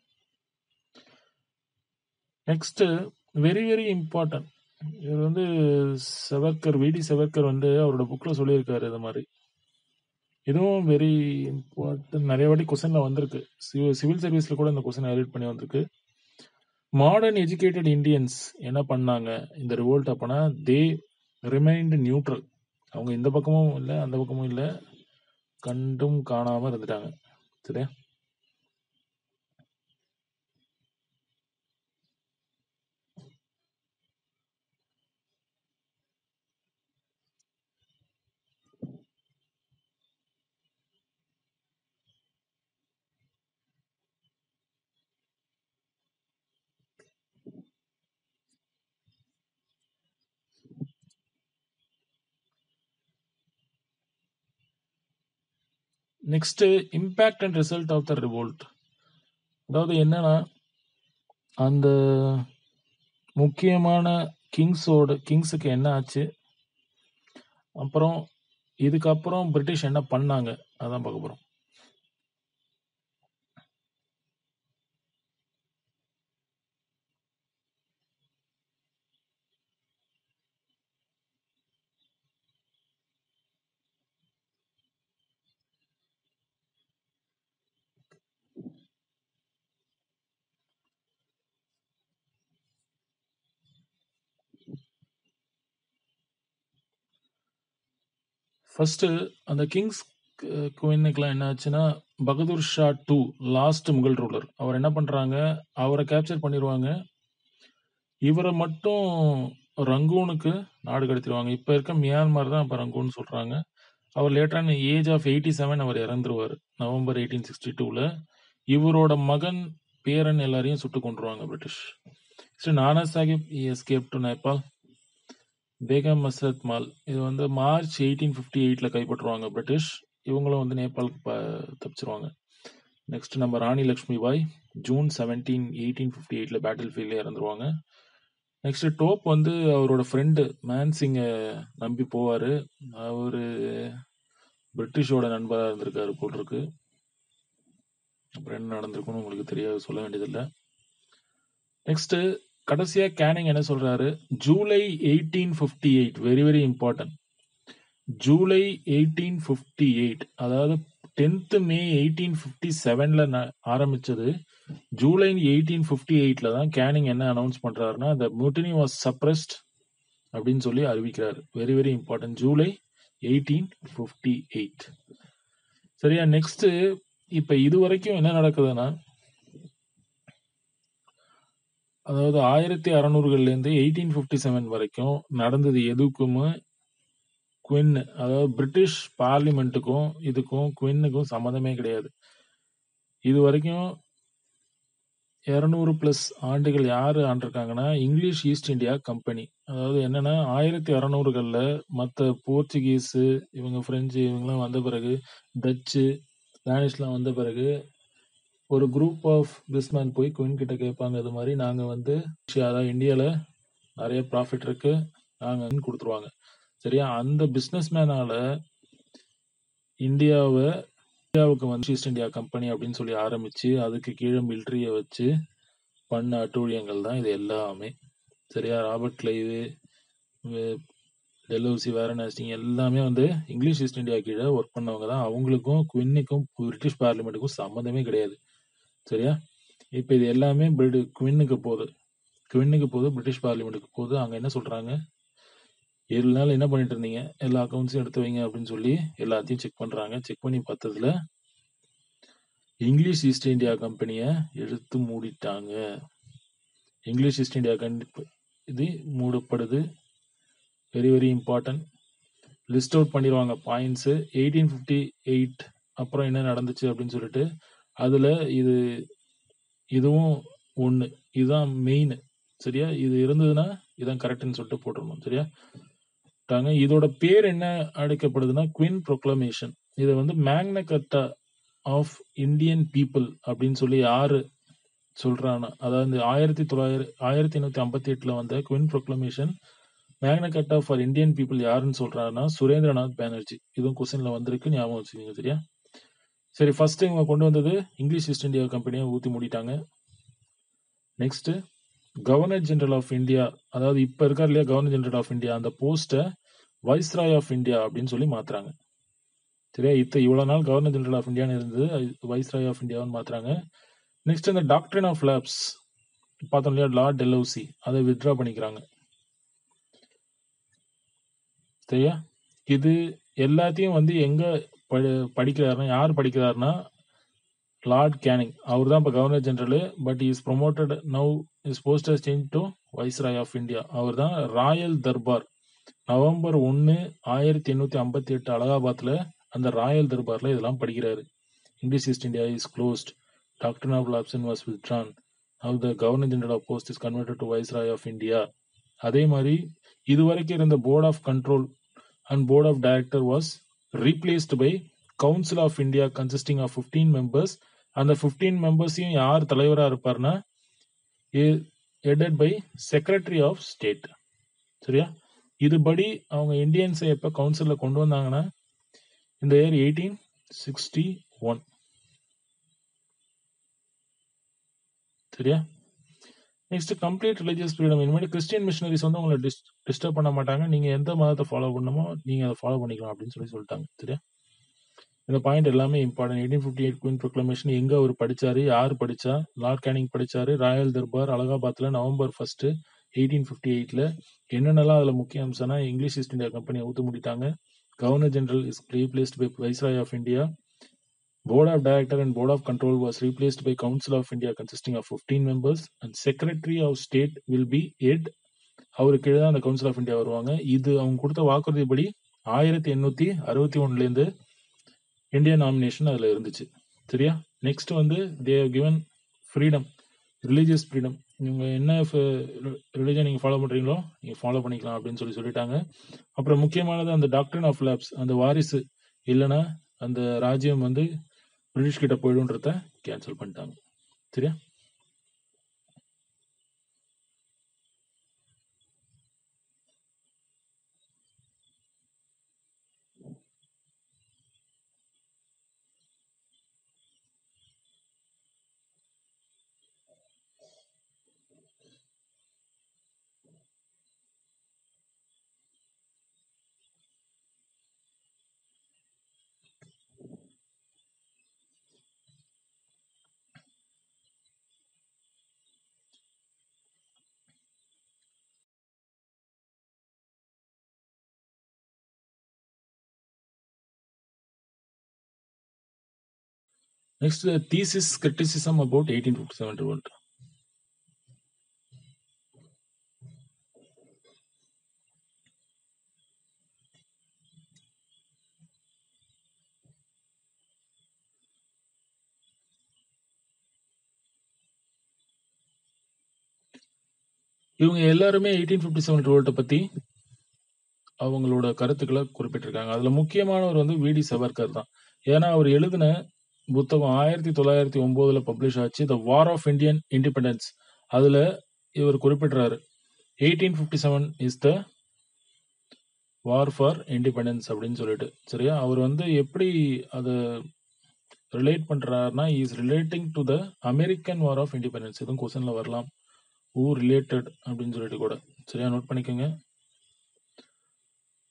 நெக்ஸ்ட் வெரி வெரி இம்பார்ட்டன்ட் இது வந்து செவர்கர் விடி செவர்கர் வந்து அவரோட புக்ல சொல்லியிருக்காரு இது மாதிரி இதுவும் வெரி இம்பார்ட்டன்ட் நிறைய வாட்டி கொஸ்டின்ல வந்திருக்கு சிவில் சர்வீஸ்ல கூட இந்த கொஸ்டின் ஹைலைட் பண்ணி வந்திருக்கு மாடர்ன் எஜுகேட்டட் இந்தியன்ஸ் என்ன பண்ணாங்க இந்த ரிவோல்ட் அப்பனா தே ரிமைண்ட் நியூட்ரல் அவங்க இந்த பக்கமும் இல்லை அந்த பக்கமும் இல்லை கண்டும் காணாம இருந்துட்டாங்க சரியா next impact and result of the revolt அதாவது என்னன்னா அந்த முக்கியமான கிங்ஸோட கிங்ஸுக்கு என்ன ஆச்சு அப்புறம் இதுக்கப்புறம் பிரிட்டிஷ் என்ன பண்ணாங்க அதான் பார்க்க போறோம் ஃபர்ஸ்ட் அந்த கிங்ஸ் குயினுக்குலாம் என்ன ஆச்சுன்னா Bahadur Shah two last Mughal ruler அவர் என்ன பண்றாங்க அவரை கேப்சர் பண்ணிடுவாங்க இவரை மட்டும் ரங்கூனுக்கு நாடு கடத்திடுவாங்க இப்ப இருக்க மியான்மர் தான் இப்ப ரங்கூன் சொல்றாங்க அவர் லேட்டரான ஏஜ் ஆஃப் எயிட்டி செவன் அவர் இறந்துருவார் நவம்பர் எயிட்டீன் சிக்ஸ்டி டூல இவரோட மகன் பேரன் எல்லாரையும் சுட்டு கொண்டுருவாங்க British Nana Sahib escape to Nepal Begum Hazrat Mahal இது வந்து மார்ச் எயிட்டீன் ஃபிஃப்டி எயிட்ல கைப்பற்றுவாங்க பிரிட்டிஷ் இவங்களும் வந்து நேபாளுக்கு ப- தப்பிச்சிருவாங்க நெக்ஸ்ட் நம்ம Rani Lakshmi Bai June seventeen eighteen fifty எயிட்ல பேட்டில் ஃபீல்ட்ல இறந்துருவாங்க நெக்ஸ்ட் டோப் வந்து அவரோட ஃப்ரெண்டு மேன்சிங்கை நம்பி போவாரு அவரு பிரிட்டிஷோட நண்பரா இருந்திருக்காரு போல் இருக்கு அப்புறம் என்ன நடந்திருக்குன்னு உங்களுக்கு தெரியாது சொல்ல வேண்டியதில்லை நெக்ஸ்ட் கடைசியா கேனிங் என்ன சொல்றாரு July eighteen fifty eight very very important July eighteen fifty eight அதாவது டென்த் மே எயிட்டீன் ஃபிஃப்டி செவன்ல ஆரம்பிச்சது ஜூலை எயிட்டீன் ஃபிஃப்டி எயிட்ல தான் கேனிங் என்ன அனௌன்ஸ் பண்றாருன்னா the mutiny was suppressed அப்படின்னு சொல்லி அறிவிக்கிறாரு very very important July eighteen fifty eight சரியா நெக்ஸ்ட் இப்ப இது வரைக்கும் என்ன நடக்குதுன்னா அதாவது ஆயிரத்தி அறநூறுகள்ல இருந்து எயிட்டீன் ஃபிஃப்டி செவன் வரைக்கும் நடந்தது எதுக்குமே குவின் அதாவது பிரிட்டிஷ் பார்லிமெண்ட்டுக்கும் இதுக்கும் குவின்னுக்கும் சம்மந்தமே கிடையாது இது வரைக்கும் இரநூறு பிளஸ் ஆண்டுகள் யாரு ஆண்டிருக்காங்கன்னா இங்கிலீஷ் ஈஸ்ட் இந்தியா கம்பெனி அதாவது என்னன்னா ஆயிரத்தி அறநூறுகள்ல மற்ற போர்ச்சுகீஸ் இவங்க பிரெஞ்சு இவங்கெல்லாம் வந்த பிறகு டச்சு ஸ்பானிஷ்லாம் வந்த பிறகு ஒரு குரூப் ஆஃப் பிஸ்மேன் போய் குயின் கிட்ட கேட்பாங்க இது மாதிரி நாங்க வந்து அதாவது இந்தியால நிறைய ப்ராஃபிட் இருக்கு நாங்க கொடுத்துருவாங்க சரியா அந்த பிசினஸ் மேனால இந்தியாவை இந்தியாவுக்கு வந்து ஈஸ்ட் இந்தியா கம்பெனி அப்படின்னு சொல்லி ஆரம்பிச்சு அதுக்கு கீழே மிலிட்ரிய வச்சு பண்ண அட்டூழியங்கள் தான் இது எல்லாமே சரியா ராபர்ட் கிளைவு வே- டெல்லௌசி, வாரணாசி எல்லாமே வந்து இங்கிலீஷ் ஈஸ்ட் இந்தியா கீழ ஒர்க் பண்ணவங்க தான். அவங்களுக்கும் குயின்னுக்கும் பிரிட்டிஷ் பார்லிமென்ட்க்கும் சம்மந்தமே கிடையாது. சரியா? இப்ப இது எல்லாமே பிரிடி குயின்னுக்கு போது. குயின்னுக்கு போது, பிரிட்டிஷ் பார்லிமென்ட்க்கு போது. அங்க என்ன சொல்றாங்க? 7 நாள் என்ன பண்ணிட்டு இருந்தீங்க? எல்லா அக்கவுண்ட்ஸையும் எடுத்து வைங்க அப்படின்னு சொல்லி எல்லாத்தையும் செக் பண்றாங்க. செக் பண்ணி பார்த்ததுல இங்கிலீஷ் ஈஸ்ட் இந்தியா கம்பெனிய இழுத்து மூடிட்டாங்க. இங்கிலீஷ் ஈஸ்ட் இந்தியா கண்டிப் இது மூடப்படுது. Very very important. List out பண்ணிருவாங்க பாயிண்ட்ஸ். 1858 அப்புறம் என்ன நடந்துச்சு அப்படின்னு சொல்லிட்டு. அதுல இது இதுவும் ஒண்ணு. இதுதான் மெயின். சரியா? இது இருந்ததுன்னா இதான் கரெக்ட்ன்னு சொல்லிட்டு போட்டுறணும். சரியா? ட்டாங்க. இதோட பேர் என்ன அழைக்கப்படுதுன்னா, குயின் ப்ரொக்ளமேஷன். இத வந்து மேக்னா கர்ட்டா ஆஃப் இந்தியன் பீப்பிள் அப்படின்னு சொல்லி யாரு சொல்றான்னா, அதாவது 1900 1858ல வந்த குயின் ப்ரொக்ளமேஷன் மேக்னா கர்ட்டா ஃபார் இந்தியன் பீப்பிள் யாருன்னு சொல்றாருன்னா, சுரேந்திரநாத் பானர்ஜி. இதுவும் கொஸ்டின்ல வந்திருக்கு. ஞாபகம் வச்சுக்கோங்க. சரியா? சரி ஃபர்ஸ்ட் இவங்க கொண்டு வந்தது இங்கிலீஷ் ஈஸ்ட் இந்தியா கம்பெனிய ஊத்தி மூடிட்டாங்க. Next governor general of India அதாவது இப்ப இருக்கார் இல்லையா கவர்னர் ஜெனரல் ஆஃப் இந்தியா அந்த போஸ்ட வைஸ்ராய் ஆஃப் இந்தியா அப்படின்னு சொல்லி மாத்துறாங்க. சரியா? இத்த இவ்வளவு நாள் கவர்னர் ஜெனரல் ஆஃப் இந்தியான்னு இருந்தது. வைஸ்ராய் ஆஃப் இந்தியான்னு மாத்துறாங்க. நெக்ஸ்ட் இந்த டாக்ட்ரின் ஆஃப் லேப்ஸ் பார்த்தோம் இல்லையா லார்ட் டெல்லௌசி அதை வித்ட்ரா பண்ணிக்கிறாங்க. சரியா? இது எல்லாத்தையும் வந்து எங்க ப படிக்கிறாருன்னா யார் படிக்கிறாருன்னா, லார்ட் கேனிங். அவர் தான் இப்ப governor general. But he is promoted now his post has change to viceroy of India. அவர் தான் ராயல் தர்பார். நவம்பர் 1, 1858 அலகாபாத்ல அந்த ராயல் தர்பார்ல இதெல்லாம் படிக்கிறாரு. English East India is closed. Doctrine of lapse was withdrawn. Now the governor general of post is converted to viceroy of India. அதே மாதிரி இதுவரைக்கும் இருந்த board of control and board of director was replaced by council of India consisting of 15 members. அந்த 15 மெம்பர்ஸையும் யார் தலைவரா இருப்பார்னா, headed by secretary of state. சரியா? இதுபடி அவங்க இந்தியன்ஸை எப்ப கவுன்சில்ல கொண்டு வந்தாங்கன்னா, இந்த இயர் 1861. சரியா? Next complete religious freedom. இனிமேல் கிறிஸ்டியன் மிஷனரிஸ் வந்து உங்கள டிஸ் டிஸ்டர்ப் பண்ண மாட்டாங்க. நீங்க எந்த மதத்த ஃபாலோ பண்ணணுமோ நீங்க அத ஃபாலோ பண்ணிக்கலாம் அப்படின்னு சொல்லி சொல்லிட்டாங்க. சரியா? இந்த பாயிண்ட் எல்லாமே இம்பார்ட்டன்ட். 1858 குயின் ப்ரொக்ளமேஷன் எங்க அவர் படிச்சாரு? யார் படிச்சா? லார்ட் கேனிங் படிச்சாரு. ராயல் தர்பார் அலகாபாத்ல நவம்பர் 1, 1858ல என்னென்னலாம் அதுல முக்கிய அம்சம்னா, இங்கிலீஷ் ஈஸ்ட் இந்தியா கம்பெனிய ஊத்தி மூடிட்டாங்க. Governor general is replaced by viceroy of India. Board of Director and Board of Control was replaced by Council of India consisting of 15 members and Secretary of State will be head. அவருக்கு கீழ தான் அந்த council of India வருவாங்க. இது அவங்க கொடுத்த வாக்குறுதிப்படி 1861ல இருந்து Indian nomination அதுல இருந்துச்சு. சரியா? நெக்ஸ்ட் வந்து they have given freedom. Religious freedom. நீங்க என்ன ஃப ரிலிஜன் நீங்க ஃபாலோ பண்றீங்களோ, நீங்க ஃபாலோ பண்ணிக்கலாம் அப்படின்னு சொல்லி சொல்லிட்டாங்க. அப்புறம் முக்கியமானது அந்த டாக்ட்ரின் ஆஃப் லேப்ஸ் அந்த வாரிசு இல்லன்னா அந்த ராஜ்யம் வந்து பிரிட்டிஷ் கிட்ட போயிடும்ன்றத கேன்சல் பண்ணிட்டாங்க. சரியா? Next, the thesis criticism about 1857 revolt. இவங்க எல்லாருமே 1857 ரிவோல்ட்ட பத்தி அவங்களோட கருத்துக்கள குறிப்பிட்டிருக்காங்க. அதுல முக்கியமானவர் வந்து வி.டி. சவர்கர் தான். ஏன்னா, அவர் எழுதின புத்தகம் 1909ல பப்ளிஷ் ஆச்சு. The war of Indian independence. அதுல இவர் குறிப்பிடுறாரு. 1857 is the war for independence அப்படின்னு சொல்லிட்டு. சரியா? அவர் வந்து எப்படி அத ரிலேட் பண்றாருன்னா, he is relating to the American war of independence. இதுவும் கொஸ்டின்ல வரலாம். ஹூ ரிலேட்டட் அப்படின்னு சொல்லிட்டு கூட. சரியா? நோட் பண்ணிக்கோங்க.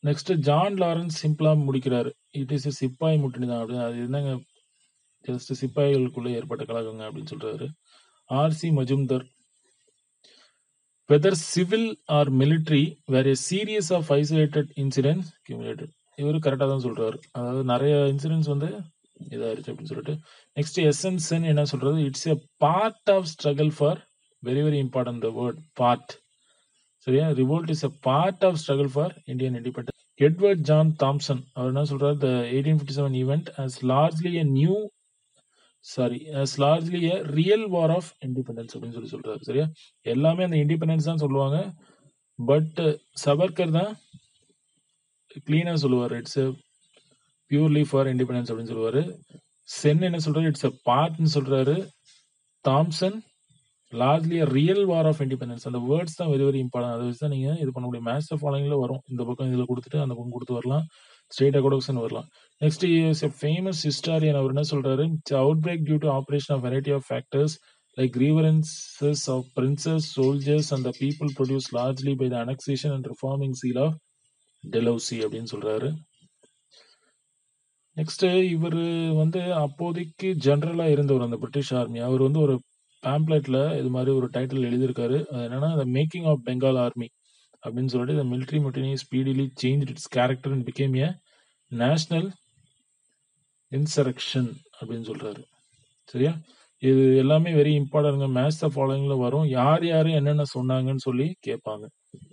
நெக்ஸ்ட் ஜான் லாரன்ஸ் சிம்பிளா முடிக்கிறாரு இட் இஸ் சிப்பாய் முட்டினி தான் அப்படின்னு அது என்னங்க ஜஸ்ட் சிப்பாய்களுக்குள்ள ஏற்பட்ட கழகங்க அப்படின்னு சொல்றாரு R C Majumdar whether civil or military were a series of isolated incidents cumulated இவரு கரெக்டாக தான் சொல்றாரு அதாவது நிறைய இன்சிடென்ட்ஸ் வந்து இதாயிருச்சு அப்படின்னு சொல்லிட்டு நெக்ஸ்ட் எஸ்என்சன் என்ன சொல்றது it's a part of struggle for very very important the word part சரியா revolt is a part of struggle for Indian independence Edward John Thompson அவர் என்ன சொல்றாரு the eighteen fifty seven event as largely a new sorry as largely a real war of independence அப்படின்னு சொல்லி சொல்றாரு சரியா எல்லாமே அந்த இண்டிபெண்டன்ஸ் தான் சொல்லுவாங்க பட் சவர்கர் தான் கிளீனா சொல்லுவார் இட்ஸ் பியூர்லி ஃபார் இண்டிபெண்டன்ஸ் அப்படின்னு சொல்லுவாரு சென் என்ன சொல்றாரு இட்ஸ் அ பார்ட்னு சொல்றாரு Thompson largely real war of independence அந்த வேர்ட்ஸ் தான் வெரி வெரி இம்பார்ட்டன் அதை வச்சு தான் நீங்க இது பண்ண முடியும் மேட்ச் ஃபாலோயிங்ல வரும் இந்த பக்கம் இதுல கொடுத்துட்டு அந்த பக்கம் கொடுத்து வரலாம் ஸ்ட்ரெயிட்டா கூட கொஸ்டின் வரலாம் next is a famous historian அவர் என்ன சொல்றாரு it's outbreak due to operation of variety of factors like grievances of princes soldiers and the people produce largely by the annexation and reforming zeal of Dalhousie அப்படின்னு சொல்றாரு next இவர் வந்து அப்போதைக்கு ஜெனரலா இருந்தவர் அந்த பிரிட்டிஷ் ஆர்மி அவர் வந்து ஒரு பேம்ப்ளெட்ல இது மாதிரி ஒரு டைட்டில் எழுதியிருக்காரு அது என்னன்னா the making of Bengal army அப்படின்னு சொல்லிட்டு the military mutiny speedily changed its character and became a national insurrection அப்படின்னு சொல்றாரு சரியா இது எல்லாமே வெரி இம்பார்ட்டன்ங்க மேட்ச் த ஃபாலோயிங்ல வரும் யார் யாரு என்னென்ன சொன்னாங்கன்னு சொல்லி கேட்பாங்க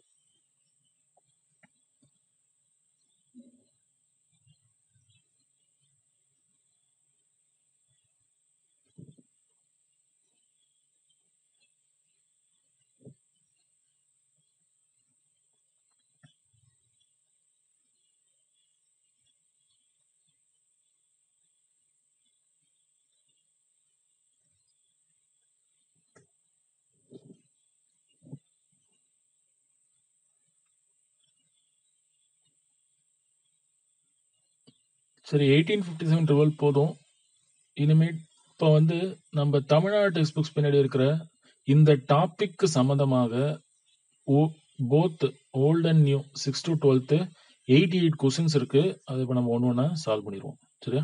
சரி எயிட்டீன் ஃபிஃப்டி செவன் டுவெல் போதும் இனிமேட் இப்போ வந்து நம்ம தமிழ்நாடு டெக்ஸ்ட் புக்ஸ் பின்னாடி இருக்கிற இந்த டாபிக்கு சம்மந்தமாக both old and new six to twelfth eighty eight questions இருக்கு அதை இப்போ நம்ம ஒன்று ஒன்றா சால்வ் பண்ணிடுவோம் சரியா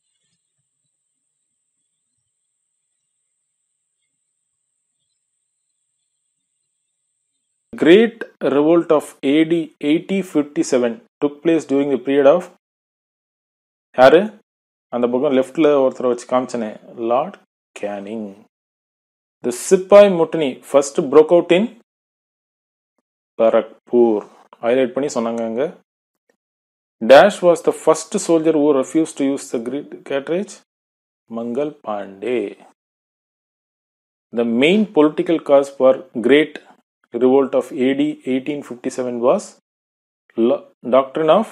Great revolt of AD 8057 took place during the period of யாரு அந்த பக்கம் லெஃப்ட்ல ஒருத்தரை வச்சு காமிச்சனே Lord Canning the sepoy mutiny first broke out in Barrackpore highlight பண்ணி சொன்னாங்க அங்க dash was the first soldier who refused to use the great cartridge Mangal Pandey The main political cause for Great Revolt of AD 1857 was lo- doctrine of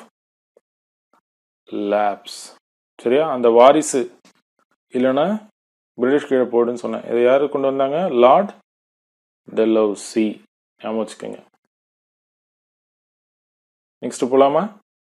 lapse. சரியா அந்த வாரிசு இல்லைன்னா British கீழே போடுன்னு சொன்னேன் இதை யாரு கொண்டு வந்தாங்க லார்ட் டெல்லௌசி ஞாபகம் வச்சுக்கோங்க நெக்ஸ்ட் போலாமா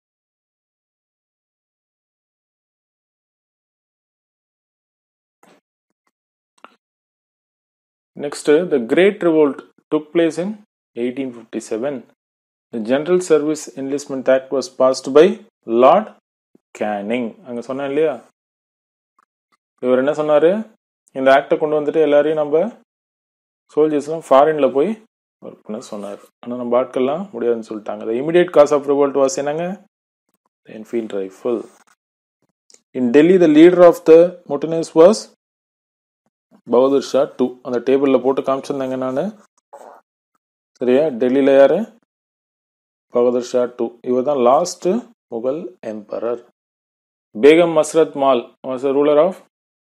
Next, the Great Revolt took place in 1857. The General Service Enlistment Act was passed by Lord Canning. அங்க சொன்னேன் இல்லையா இவர் என்ன சொன்னாரு இந்த ஆக்டை கொண்டு வந்துட்டு எல்லாரையும் நம்ம சோல்ஜர்ஸ்லாம் ஃபாரின்ல போய் ஒர்க் பண்ண சொன்னார் ஆனால் நம்ம ஆட்கள்லாம் முடியாதுன்னு சொல்லிட்டாங்க the immediate cause of revolt was என்னங்க the Enfield rifle. In Delhi, the leader of the mutineers was Bahadur Shah two அந்த டேபிளில் போட்டு காமிச்சிருந்தாங்க நான் சரியா டெல்லியில் யாரு பகதூர் ஷா டூ இவர் தான் last Mughal emperor Begum Hazrat Mahal was ruler of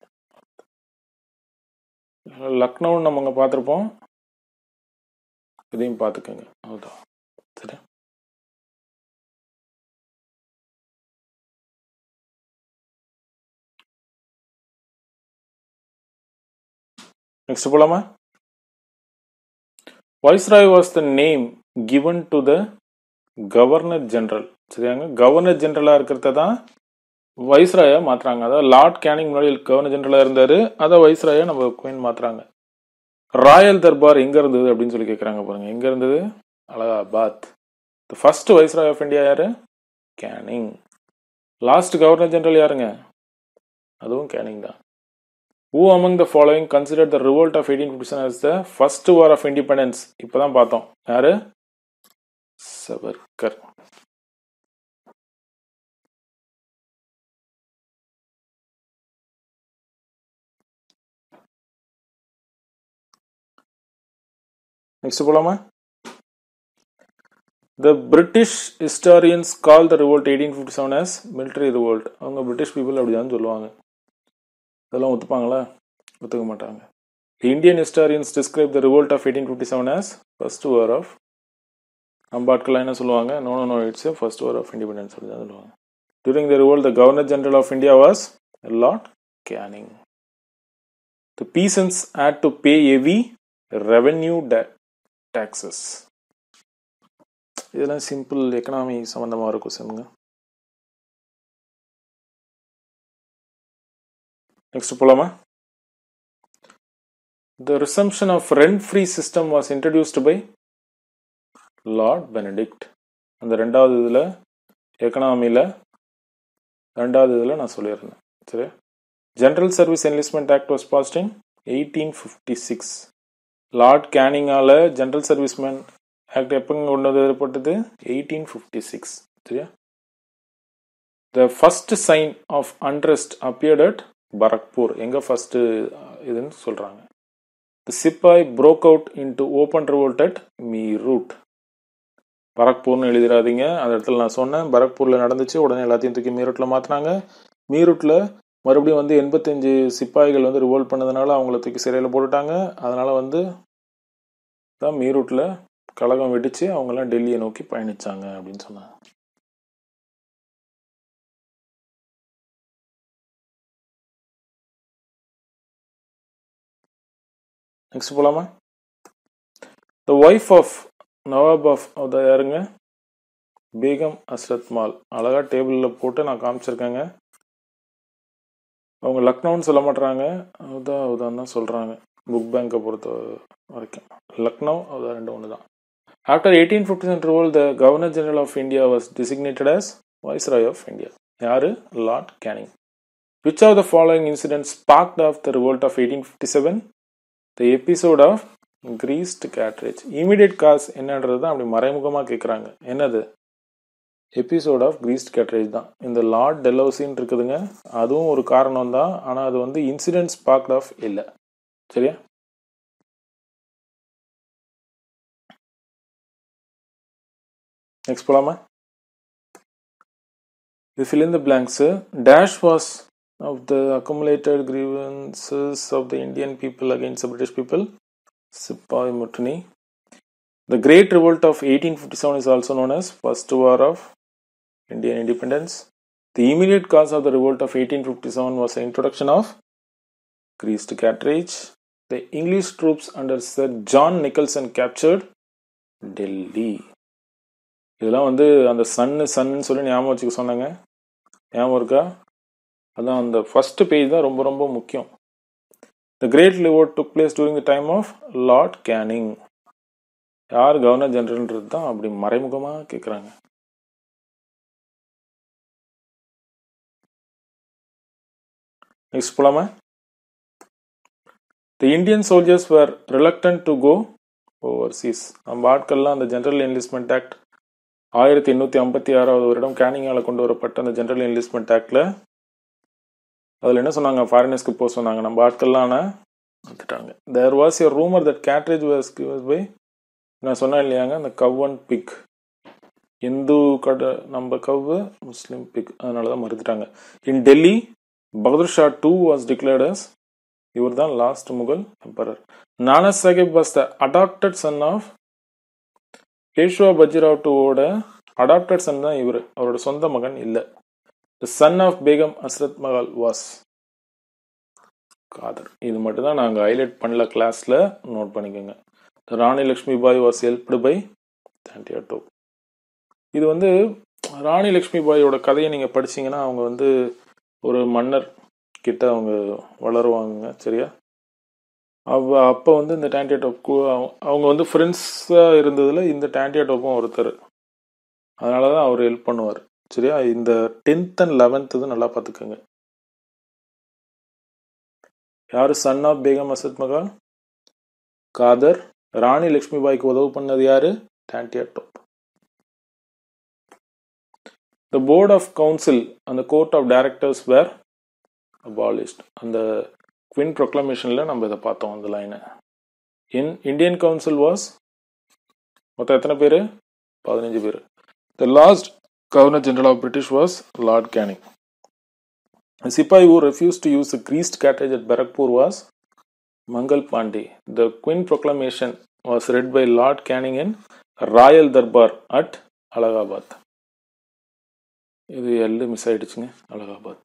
லக்னோன்னு நம்ம அங்கே பார்த்துருப்போம் இதையும் பார்த்துக்கோங்க அதுதான் சரி நெக்ஸ்ட் போலாமா viceroy was the name given to the governor general சரியாங்க கவர்னர் ஜெனரலாக இருக்கிறத தான் வைஸ்ராயா மாத்துறாங்க அதாவது லார்ட் கேனிங் முன்னாடி கவர்னர் ஜெனரலாக இருந்தாரு அதை வைஸ்ராயா நம்ம குயின் மாத்துறாங்க ராயல் தர்பார் எங்க இருந்தது அப்படின்னு சொல்லி கேட்குறாங்க பாருங்க எங்க இருந்தது Allahabad the first viceroy of India யாரு கேனிங் லாஸ்ட் கவர்னர் ஜெனரல் யாருங்க அதுவும் கேனிங் தான் who among the following consider the revolt of eighteen fifty seven the first war of independence இப்போ தான் பார்த்தோம் யாரு சவர்கர் நெக்ஸ்ட் போலாமா the British historians call the revolt eighteen fifty seven as military revolt அவங்க British people அப்படிதான் சொல்லுவாங்க இதெல்லாம் ஒத்துப்பாங்களா ஒத்துக்க மாட்டாங்க Indian historians describe the revolt of eighteen fifty seven as first war of நம்ம ஆட்கள்லாம் என்ன சொல்லுவாங்க no no no it's first war of independence அப்படி தான் சொல்லுவாங்க during the revolt the governor general of India was lord Canning the peasants had to pay heavy revenue taxes இதெல்லாம் simple economy சம்மந்தமாக இருக்கும் கொஸ்டின்ங்க நெக்ஸ்ட் போலாமா the resumption of rent free system was introduced by lord Benedict அந்த ரெண்டாவது இதில் எக்கனாமியில் ரெண்டாவது இதில் நான் சொல்லியிருந்தேன் சரி general service enlistment act was passed in eighteen fifty six lord கேனிங்கால ஜென்ரல் சர்வீஸ்மேன் ஆக்ட் எப்போ கொண்டு வரப்பட்டது எயிட்டீன் ஃபிஃப்டி சிக்ஸ் சரியா the first sign of unrest appeared at Barrackpore எங்கே ஃபர்ஸ்ட் இதுன்னு சொல்கிறாங்க the sepoy broke out into open revolt at Meerut பரக்பூர்னு எழுதிடாதீங்க அந்த இடத்துல நான் சொன்னேன் பரக்பூரில் நடந்துச்சு உடனே எல்லாத்தையும் தூக்கி மீரூட்டில் மாற்றினாங்க மீரூட்டில் மறுபடியும் வந்து எண்பத்தஞ்சு சிப்பாய்கள் வந்து ரிவோல்ட் பண்ணதுனால அவங்கள தூக்கி சிறையில் போட்டுட்டாங்க அதனால வந்து தான் மீரூட்டில் கழகம் வெடிச்சு அவங்கெல்லாம் டெல்லியை நோக்கி பயணிச்சாங்க அப்படின்னு சொன்னாங்க நெக்ஸ்ட் போலாமா the wife of nawab of அதை யாருங்க பேகம் அஸ்ரத் மால் அழகா டேபிளில் போட்டு நான் காமிச்சிருக்கேங்க அவங்க லக்னோன்னு சொல்ல மாட்டுறாங்க அதுதான் அதுதான் தான் சொல்கிறாங்க புக் பேங்கை பொறுத்த வரைக்கும் லக்னோ அதுதான் ரெண்டு ஒன்று தான் after eighteen fifty seven revolt the governor general of India was designated as viceroy of India யாரு Lord Canning which of the following incident sparked off the revolt of eighteen fifty seven the episode of greased cartridge immediate cause என்னன்றது தான் அப்படி மறைமுகமாக கேட்குறாங்க என்னது episode of greased cartridge தான் இந்த Lord டெலோசின்னு இருக்குதுங்க அதுவும் ஒரு காரணம் தான் ஆனால் அது வந்து இன்சிடென்ட் ஸ்பார்க்ட் ஆஃப் இல்லை சரியா நெக்ஸ்ட் போலாமா இது fill in the blanks dash was of the accumulated grievances of the Indian people against the British people Sipai Mutiny the Great Revolt of 1857 is also known as First War of Indian Independence the immediate cause of the revolt of 1857 was the introduction of greased cartridge the English troops under Sir John Nicholson captured Delhi இதெல்லாம் வந்து அந்த சன்னு சன்னு சொல்லி ஞாபகம் வச்சுக்க சொன்னாங்க ஞாபகம் இருக்கா அதான் அந்த ஃபர்ஸ்ட் பேஜ் தான் ரொம்ப ரொம்ப முக்கியம் the great revolt took place during the time of lord Canning யார் கவர்னர் ஜெனரல்ன்றது தான் அப்படி மறைமுகமாக கேட்குறாங்க நெக்ஸ்ட் போலாமா the Indian soldiers were reluctant to go overseas நம்ம ஆட்கள்லாம் அந்த ஜெனரல் என்லிஸ்ட்மெண்ட் ஆக்ட் ஆயிரத்தி எண்ணூற்றி ஐம்பத்தி ஆறாவது வருடம் கேனிங்கால் கொண்டு வரப்பட்ட அந்த ஜெனரல் என்லிஸ்ட்மெண்ட் ஆக்டில் அதில் என்ன சொன்னாங்க ஃபாரினர்ஸ்க்கு போக சொன்னாங்க நம்ம ஆட்கள்லாம் வந்துட்டாங்க there was a rumour that cartridge was greased by நான் சொன்னேன் இல்லையாங்க அந்த கவ் அண்ட் பிக் இந்து கடை நம்ம கவ்வு முஸ்லீம் பிக் அதனால தான் மறுத்துட்டாங்க in Delhi Bahadur Shah two was declared as இவர் தான் last Mughal emperor Nana Sahib was the adopted son of Peshwa Bajirao டூவோட அடாப்டட் சன் தான் இவர் அவரோட சொந்த மகன் இல்லை the son of Begum Hazrat Mahal was Qadr இது மட்டும் தான் நாங்கள் ஹைலைட் பண்ணல கிளாஸில் நோட் பண்ணிக்கோங்க Rani Lakshmi Bai was helped by Tantia Tope இது வந்து ராணி லக்ஷ்மி பாயோட கதையை நீங்கள் படிச்சீங்கன்னா அவங்க வந்து ஒரு மன்னர் கிட்ட அவங்க வளருவாங்க சரியா அவ அப்போ வந்து இந்த டான்டியாட்டோப் அவங்க வந்து ஃப்ரெண்ட்ஸாக இருந்ததில் இந்த டான்டியாட்டோப்பும் ஒருத்தர் அதனால தான் அவர் ஹெல்ப் பண்ணுவார் சரியா இந்த டென்த் அண்ட் லெவன்த் இது நல்லா பார்த்துக்கோங்க யாரு சன் ஆஃப் பேகம் அசத் மகால் காதர் ராணி லக்ஷ்மிபாய்க்கு உதவு பண்ணது யாரு Tantia Tope the board of council அந்த court of directors were abolished அந்த குவின் ப்ரொக்ளமேஷனில் நம்ம இதை பார்த்தோம் அந்த லைனை இன் இந்தியன் கவுன்சில் வாஸ் மொத்தம் எத்தனை பேர் பதினஞ்சு பேர் the last governor general of British was lord Canning sepoy who refused to use the greased cartridge at Barakpur was Mangal Pandey. The Queen proclamation was read by Lord Canning in Royal Darbar at Allahabad. இது எல்லு miss ஆயிடுச்சுங்க Allahabad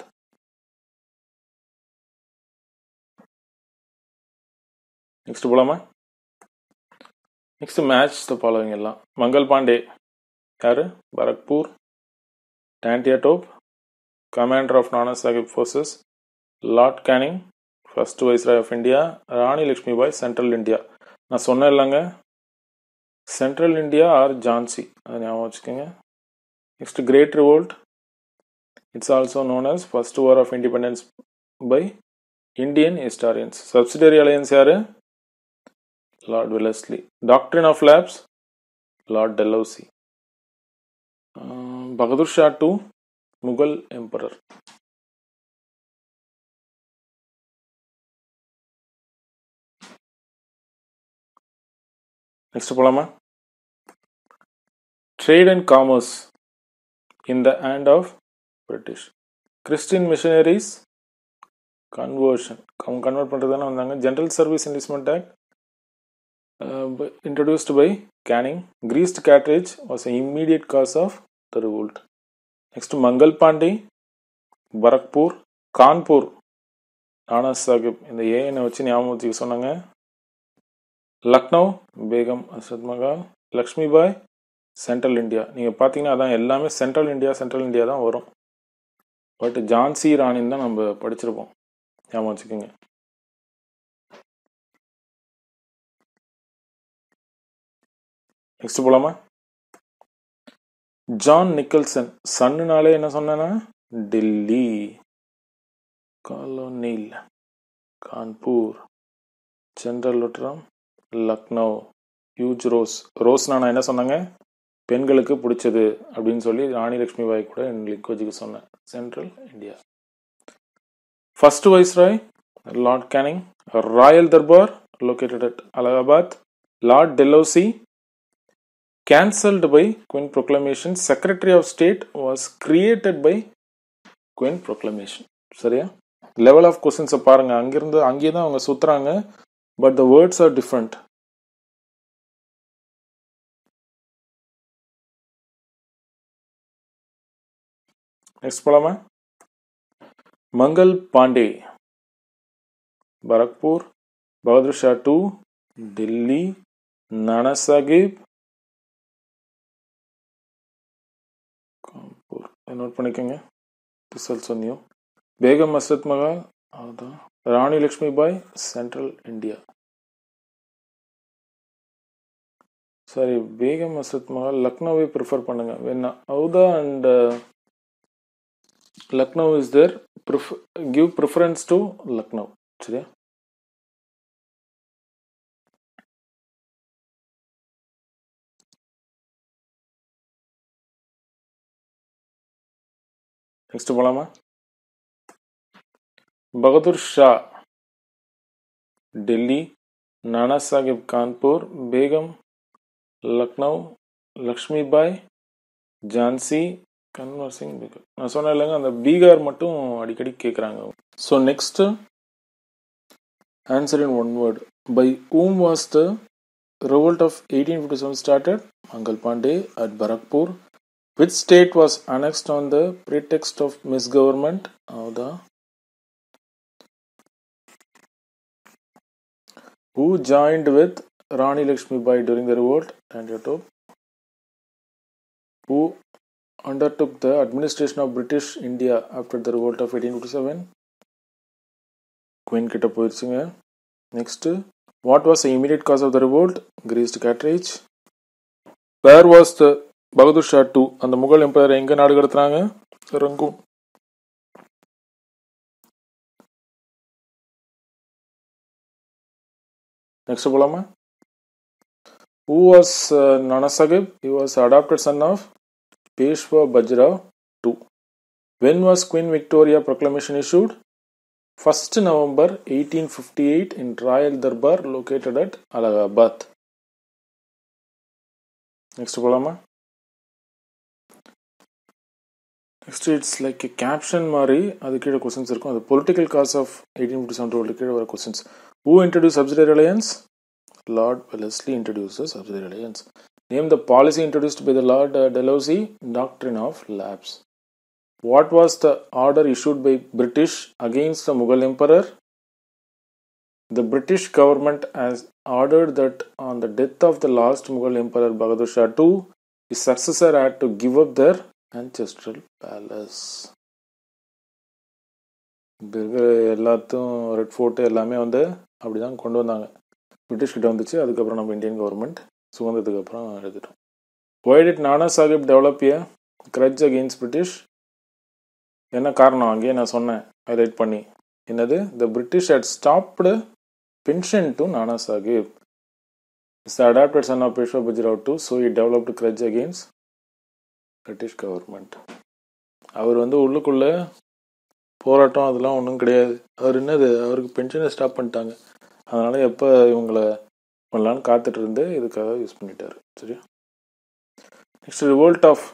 next போலாமா next match the following எல்லாம் மங்கள் பாண்டே யாரு Barrackpore Tantia Tope commander of Nana Sahib forces lord Canning first viceroy of India Rani Lakshmibai central India நான் சொன்னேன் இல்லைங்க central India R Jhansi அதை ஞாபகம் வச்சுக்கோங்க next great revolt it's also known as first war of independence by Indian historians subsidiary alliance யாரு lord Wellesley doctrine of lapse lord Dalhousie Bahadur Shah two Mughal emperor next போலாமா trade and commerce in the hand of British Christian missionaries conversion அவங்க convert பண்ணுறது தானே வந்தாங்க general service investment act introduced by Canning greased cartridge was immediate cause of the revolt next Mangal Pandey பரக்பூர் Kanpur Nana Sahib இந்த ஏஎனை வச்சு ஞாபகம் வச்சுக்க சொன்னாங்க லக்னோ பேகம் அசத் மகால் லக்ஷ்மிபாய் சென்ட்ரல் இந்தியா நீங்கள் பார்த்தீங்கன்னா அதான் எல்லாமே சென்ட்ரல் இந்தியா சென்ட்ரல் இந்தியா தான் வரும் பட் ஜான்சி ராணின்னு தான் நம்ம படிச்சிருப்போம் ஞாபகம் வச்சுக்கோங்க நெக்ஸ்ட் போலாமா ஜான் நிக்கல்சன் சன்னுனாலே என்ன சொன்னேன்னா டெல்லி காலோனில் கான்பூர் ஜென்ரல் லொட்ரம் லக்னோ ஹியூஜ் ரோஸ் ரோஸ்னா நான் என்ன சொன்னாங்க பெண்களுக்கு பிடிச்சது அப்படின்னு சொல்லி ராணி லக்ஷ்மி பாய் கூட எங்களுக்கு வச்சுக்க சொன்னேன் central India first viceroy lord Canning royal durbar located at Allahabad lord Dalhousie cancelled by Queen Proclamation. Secretary of State was created by Queen Proclamation. சரியா லெவல் ஆஃப் கொஸ்டின்ஸை பாருங்க அங்கிருந்து அங்கேயே தான் அவங்க சுத்துறாங்க but the words are different next போலாமா Mangal Pandey Barrackpore Bahadur Shah two Delhi Nana Sahib Kanpur note பண்ணிக்கோங்க this also new Begum Hazrat Mahal அதுதான் ராணி லக்ஷ்மி பாய் சென்ட்ரல் இந்தியா சரி பேகம் அசத் மகால் லக்னோவை ப்ரிஃபர் பண்ணுங்க வேணா ஹவுதா and Lucknow is there give preference to Lucknow சரியா நெக்ஸ்ட் போலாமா பகதூர் ஷா டெல்லி நானா சாஹிப் கான்பூர் பேகம் லக்னோ லக்ஷ்மி பாய் ஜான்சி கன்வர் சிங் பேகம் நான் சொன்னேன் இல்லைங்க அந்த பீகார் மட்டும் அடிக்கடி கேட்குறாங்க so next answer in one word by um was the revolt of 1857 started mangal pandey at barakpur which state was annexed on the pretext of misgovernment of the who joined with Rani Lakshmi Bai during the revolt and Yatop, who undertook the administration of British India after the revolt of 1857. Queen கிட்ட போயிடுச்சுங்க next what was the immediate cause of the revolt greased cartridge where was the Bahadur Shah two அந்த Mughal empire எங்க நாடு கடத்துறாங்க Rangoon next போலாமா who was Nana Sahib he was adapted son of Peshwa Bajirao two when was queen Victoria proclamation issued first November eighteen fifty eight in royal durbar located at Allahabad next போலாமா next it's like caption மாதிரி அது கீழே questions இருக்கும் அது political cause of eighteen fifty seven revolt கீழே வர questions who introduce subsidiary reliance lord Wellesley introduce subsidiary reliance name the policy introduced by the lord Dalhousie doctrine of lapse what was the order issued by British against the Mughal emperor? The British government has ordered that on the death of the last Mughal emperor Bahadur Shah II, his successor had to give up their ancestral palace. இப்போ இருக்கிற எல்லாத்தையும் red fort எல்லாமே வந்து அப்படி தான் கொண்டு வந்தாங்க British கிட்ட வந்துச்சு அதுக்கப்புறம் நம்ம இந்தியன் கவர்மெண்ட் சுதந்திரத்துக்கு அப்புறம் எடுத்துட்டோம் why did Nana Sahib develop a grudge against British என்ன காரணம் அங்கேயே நான் சொன்னேன் ஹைலைட் பண்ணி என்னது the British had stopped pension to Nana Sahib is the adopted son of Peshwa Bajirao two so it developed grudge against British government அவர் வந்து உள்ளுக்குள்ள போராட்டம் அதெல்லாம் ஒன்றும் கிடையாது அவர் என்னது அவருக்கு பென்ஷனை ஸ்டாப் பண்ணிட்டாங்க அதனால எப்போ இவங்களை பண்ணலான்னு காத்துட்டு இருந்து இதுக்காக யூஸ் பண்ணிட்டாரு சரியா next revolt of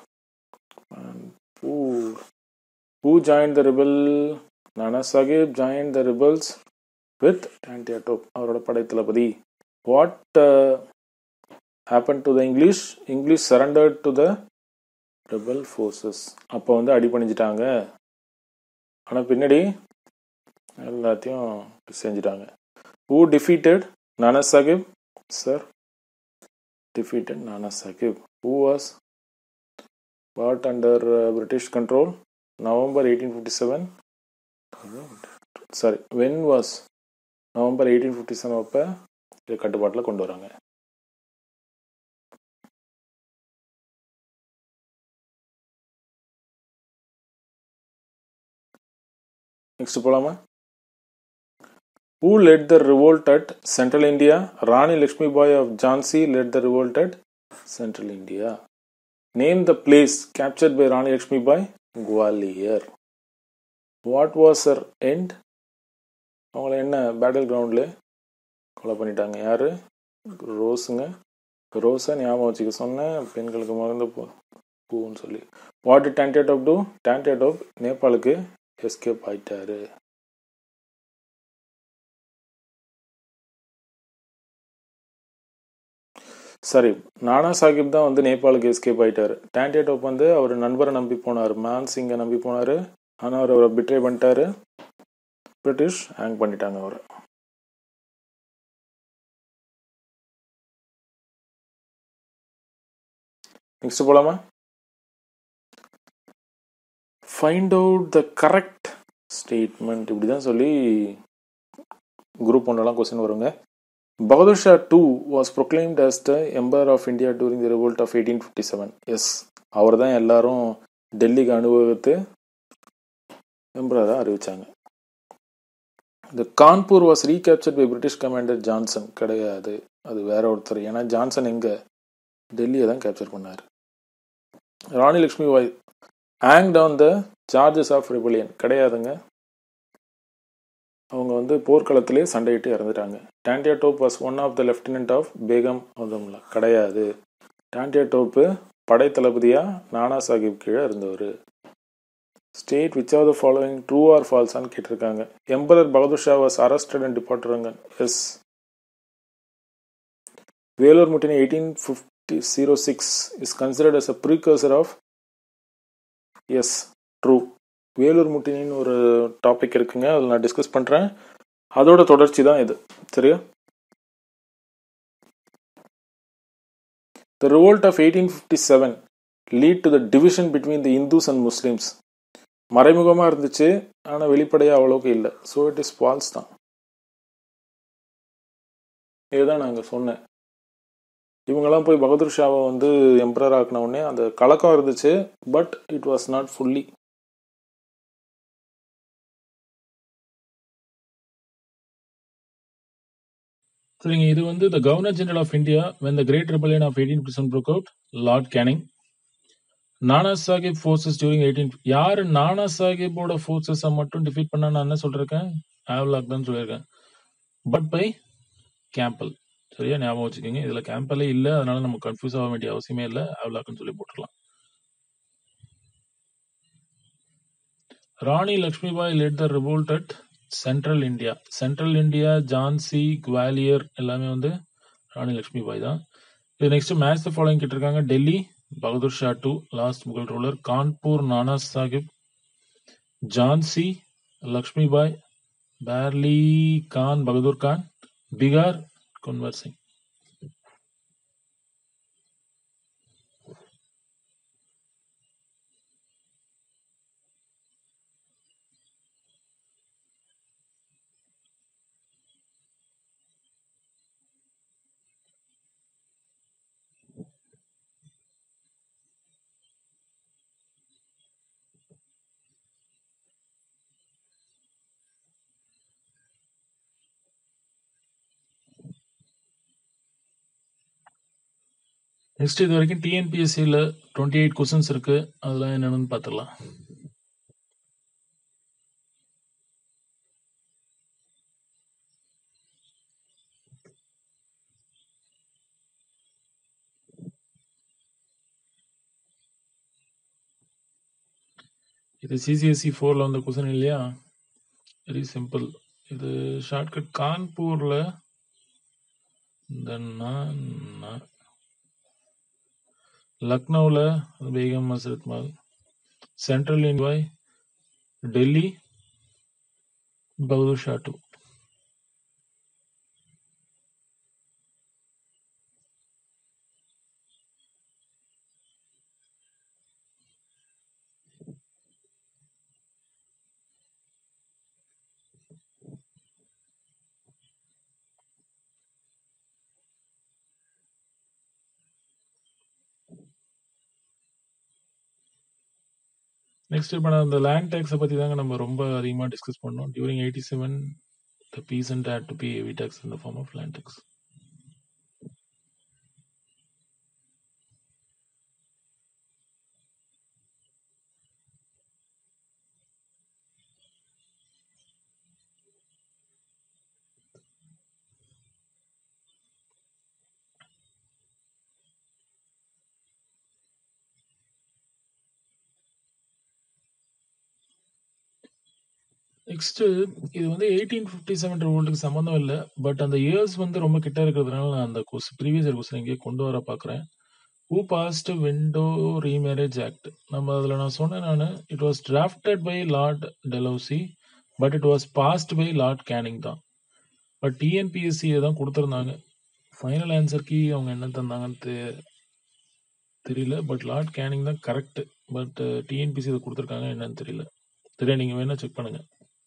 who joined the rebel Nana Sahib joined the rebels with Tantia Top அவரோட படை தளபதி what uh, happened to the English English surrendered to the rebel forces அப்போ வந்து அடி பண்ணிச்சிட்டாங்க ஆனால் பின்னாடி எல்லாத்தையும் செஞ்சிட்டாங்க who defeated Nana Sahib sir defeated Nana Sahib who was brought under uh, British control November 1857 sorry when was November eighteen fifty seven அப்போ இது கட்டுப்பாட்டில் கொண்டு வராங்க நெக்ஸ்ட் போலாமா who led the revolt at central India Rani Lakshmi Bai of Jhansi led the revolt at central India name the place captured by Rani Lakshmi Bai Gwalior what was her end அவங்கள என்ன battle கிரவுண்டில் கொலை பண்ணிட்டாங்க யார் ரோஸுங்க ரோஸை ஞாபகம் வச்சுக்க சொன்னேன் பெண்களுக்கு மறந்து பூ பூன்னு சொல்லி வாட் டேன்டேட் ஆஃப் டூ டேன்டேட் ஆஃப் நேபாளுக்கு எஸ்கேப் ஆயிட்டாரு சரி நானா சாஹிப் தான் வந்து நேபாளுக்கு எஸ்கேப் ஆயிட்டாரு டேன்டேட்டோப் வந்து அவர் நண்பரை நம்பி போனார் மான் சிங்கை நம்பி போனார் ஆனால் அவர் அவரை பிட்ரே பண்ணிட்டாரு பிரிட்டிஷ் ஹேங் பண்ணிட்டாங்க அவரை நெக்ஸ்ட் போலாமா find out the correct statement இப்படி தான் சொல்லி குரூப் ஒன்றெல்லாம் கொஸ்டின் வருங்க Bahadur Shah two was proclaimed as the emperor of India during the revolt of eighteen fifty seven yes அவர் தான் எல்லாரும் டெல்லிக்கு அனுபவத்து எம்பராக அறிவிச்சாங்க இந்த Kanpur was recaptured by British commander Johnson கிடையாது அது வேற ஒருத்தர் ஏன்னா ஜான்சன் எங்க டெல்லியை தான் கேப்சர் பண்ணார் Rani Lakshmi Bai hang down the charges of rebellion கிடையாதுங்க அவங்க வந்து போர்க்களத்திலே சண்டையிட்டு இறந்துட்டாங்க Tantia Tope was one of the lieutenant of Begum அதம்லா கிடையாது டாண்டியா டோப்பு படை தளபதியா நானா சாஹிப் கீழே இருந்தவர் state which are the following true or ஃபால்ஸான்னு கேட்டிருக்காங்க emperor Bahadur Shah was arrested and டிபார்ட்டருங்க yes Vellore mutiny eighteen fifty zero six is considered as a precursor of yes true Vellore முட்டினின்னு ஒரு டாபிக் இருக்குங்க அதில் நான் டிஸ்கஸ் பண்ணுறேன் அதோட தொடர்ச்சி தான் இது சரியா the revolt of eighteen fifty seven lead to the division between the Hindus and Muslims மறைமுகமாக இருந்துச்சு ஆனால் வெளிப்படையாக அவ்வளோக்கு இல்லை ஸோ இட் இஸ் ஃபால்ஸ் தான் இதுதான் நான் இங்கே சொன்னேன் இவங்கெல்லாம் போய் பகதூர் ஷாவை வந்து எம்பரர் ஆக்கின உடனே அந்த கலக்கம் இருந்துச்சு but it was not fully சரிங்க இது வந்து the governor general of India when the great rebellion of eighteen percent broke out lord Canning Nana Sahib forces during eighteen யாரு நானா சாஹிப்போட ஃபோர்ஸஸை மட்டும் டிஃபீட் பண்ண நான் என்ன சொல்றேன் ஆவ்லாக் தான் சொல்லியிருக்கேன் பட் பை கேம்பல் சரியா ஞாபகம் வச்சுக்கோங்க இதுல கேம்பலே இல்லை அதனால நம்ம கன்ஃபியூஸ் ஆக வேண்டிய அவசியமே இல்லை ஆவ்லாக்னு சொல்லி போட்டுக்கலாம் Rani Lakshmibai led the revolt at central India central India Jhansi Gwalior எல்லாமே வந்து ராணி லக்ஷ்மிபாய் தான் இது நெக்ஸ்ட் மேட்ச் த ஃபாலோயிங் கேட்டிருக்காங்க Delhi Bahadur Shah two last Mughal ruler Kanpur Nana Sahib Jhansi Lakshmibai Bareilly Khan Bahadur Khan Bihar Kunwar Singh next இது வரைக்கும் டிஎன்பிஎஸ்சியில் டுவெண்ட்டி எயிட் கொஸ்டின்ஸ் இருக்கு அதெல்லாம் என்னன்னு பார்த்துடலாம் இது சிசிஎஸ்சி ஃபோரில் வந்த கொஸ்டின் இல்லையா வெரி சிம்பிள் இது ஷார்ட்கட் கான்பூரில் இந்த நான் நான் லக்னோவில் பேகம் மசரத் மால் சென்ட்ரல் இன்வாய் டெல்லி பகதூர் ஷா டூ நெக்ஸ்ட் இப்போ நான் இந்த லேண்ட் டேக்ஸை பற்றி தாங்க நம்ம ரொம்ப அதிகமாக டிஸ்கஸ் பண்ணோம் during eighty seven the peasant had to be heavy tax in the form of land tax next இது வந்து எயிட்டீன் ஃபிஃப்டி செவன் ரிவோல்ட்டுக்கு சம்மந்தம் இல்லை பட் அந்த இயர்ஸ் வந்து ரொம்ப கிட்ட இருக்கிறதுனால நான் அந்த கொஸ் ப்ரீவியஸ் இயர் கொஸ்டின் இங்கே கொண்டு வர பார்க்குறேன் who passed widow remarriage act நம்ம அதில் நான் சொன்னேன் நான் it was drafted by Lord Dalhousie but it was passed by lord Canning தான் பட் டிஎன்பிஎஸ்சி தான் கொடுத்துருந்தாங்க ஃபைனல் ஆன்சருக்கு அவங்க என்ன தந்தாங்கன்னு தெ- தெரியல பட் லார்ட் கேனிங் தான் கரெக்ட் பட் டிஎன்பிசி இதை கொடுத்துருக்காங்க என்னன்னு தெரியல தெரியல நீங்கள் வேணா செக் பண்ணுங்க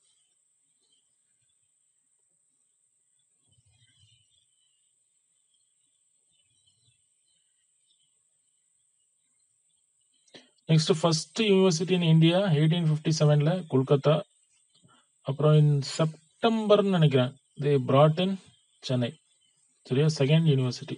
next first university in India eighteen fifty செவனில் கொல்கத்தா அப்புறம் இன் செப்டம்பர்னு நினைக்கிறேன் தே brought in சென்னை சரியா செகண்ட் யூனிவர்சிட்டி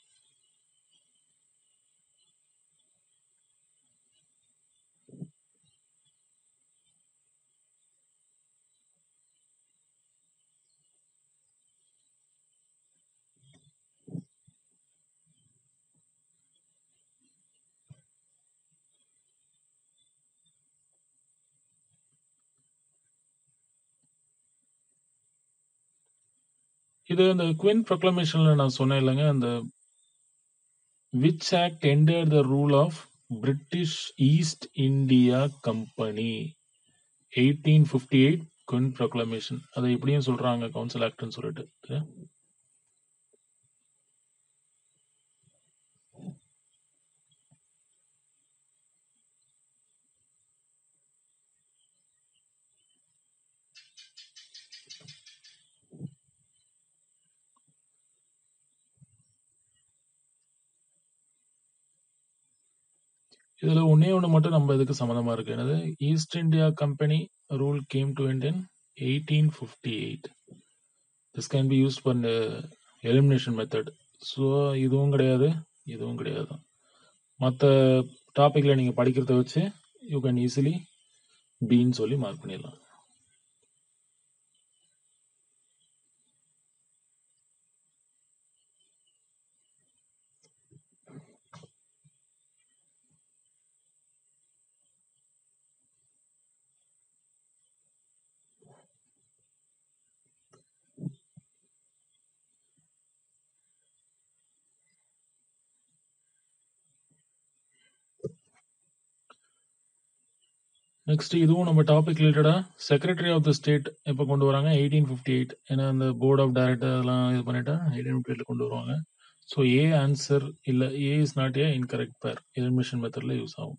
இது அந்த குவின் ப்ரொக்ளமேஷன்ல நான் சொன்னேன் இல்லைங்க அந்த which act enter the rule of British East India company eighteen fifty eight queen proclamation அதை இப்படியும் சொல்றாங்க கவுன்சில் ஆக்ட்னு சொல்லிட்டு சரியா? இதுல ஒண்ணே ஒண்ணு மட்டும் நம்ம இதுக்கு சம்மந்தமா இருக்கு. என்னது? East India company rule came to end in 1858. This can be used for elimination method. So இதுவும் கிடையாது, இதுவும் கிடையாது. மத்த டாபிக்ல நீங்க படிக்கிறத வச்சு யூ கேன் ஈஸிலி பின்னு சொல்லி மார்க் பண்ணிடலாம். நெக்ஸ்ட் இதுவும் நம்ம டாபிக் ரிலேட்டடா செக்ரட்டரி ஆஃப் த ஸ்டேட் எப்போ கொண்டு வராங்க எயிட்டீன் ஃபிஃப்டி எயிட் ஏன்னா அந்த போர்ட் ஆஃப் டைரக்டர் அதெல்லாம் இது பண்ணிட்டா எயிட்டீன் ஃபிஃப்டி எயிட்ல கொண்டு வருவாங்க ஸோ ஏ ஆன்சர் இல்லை A is not a incorrect pair elimination மெத்தட்ல யூஸ் ஆகும்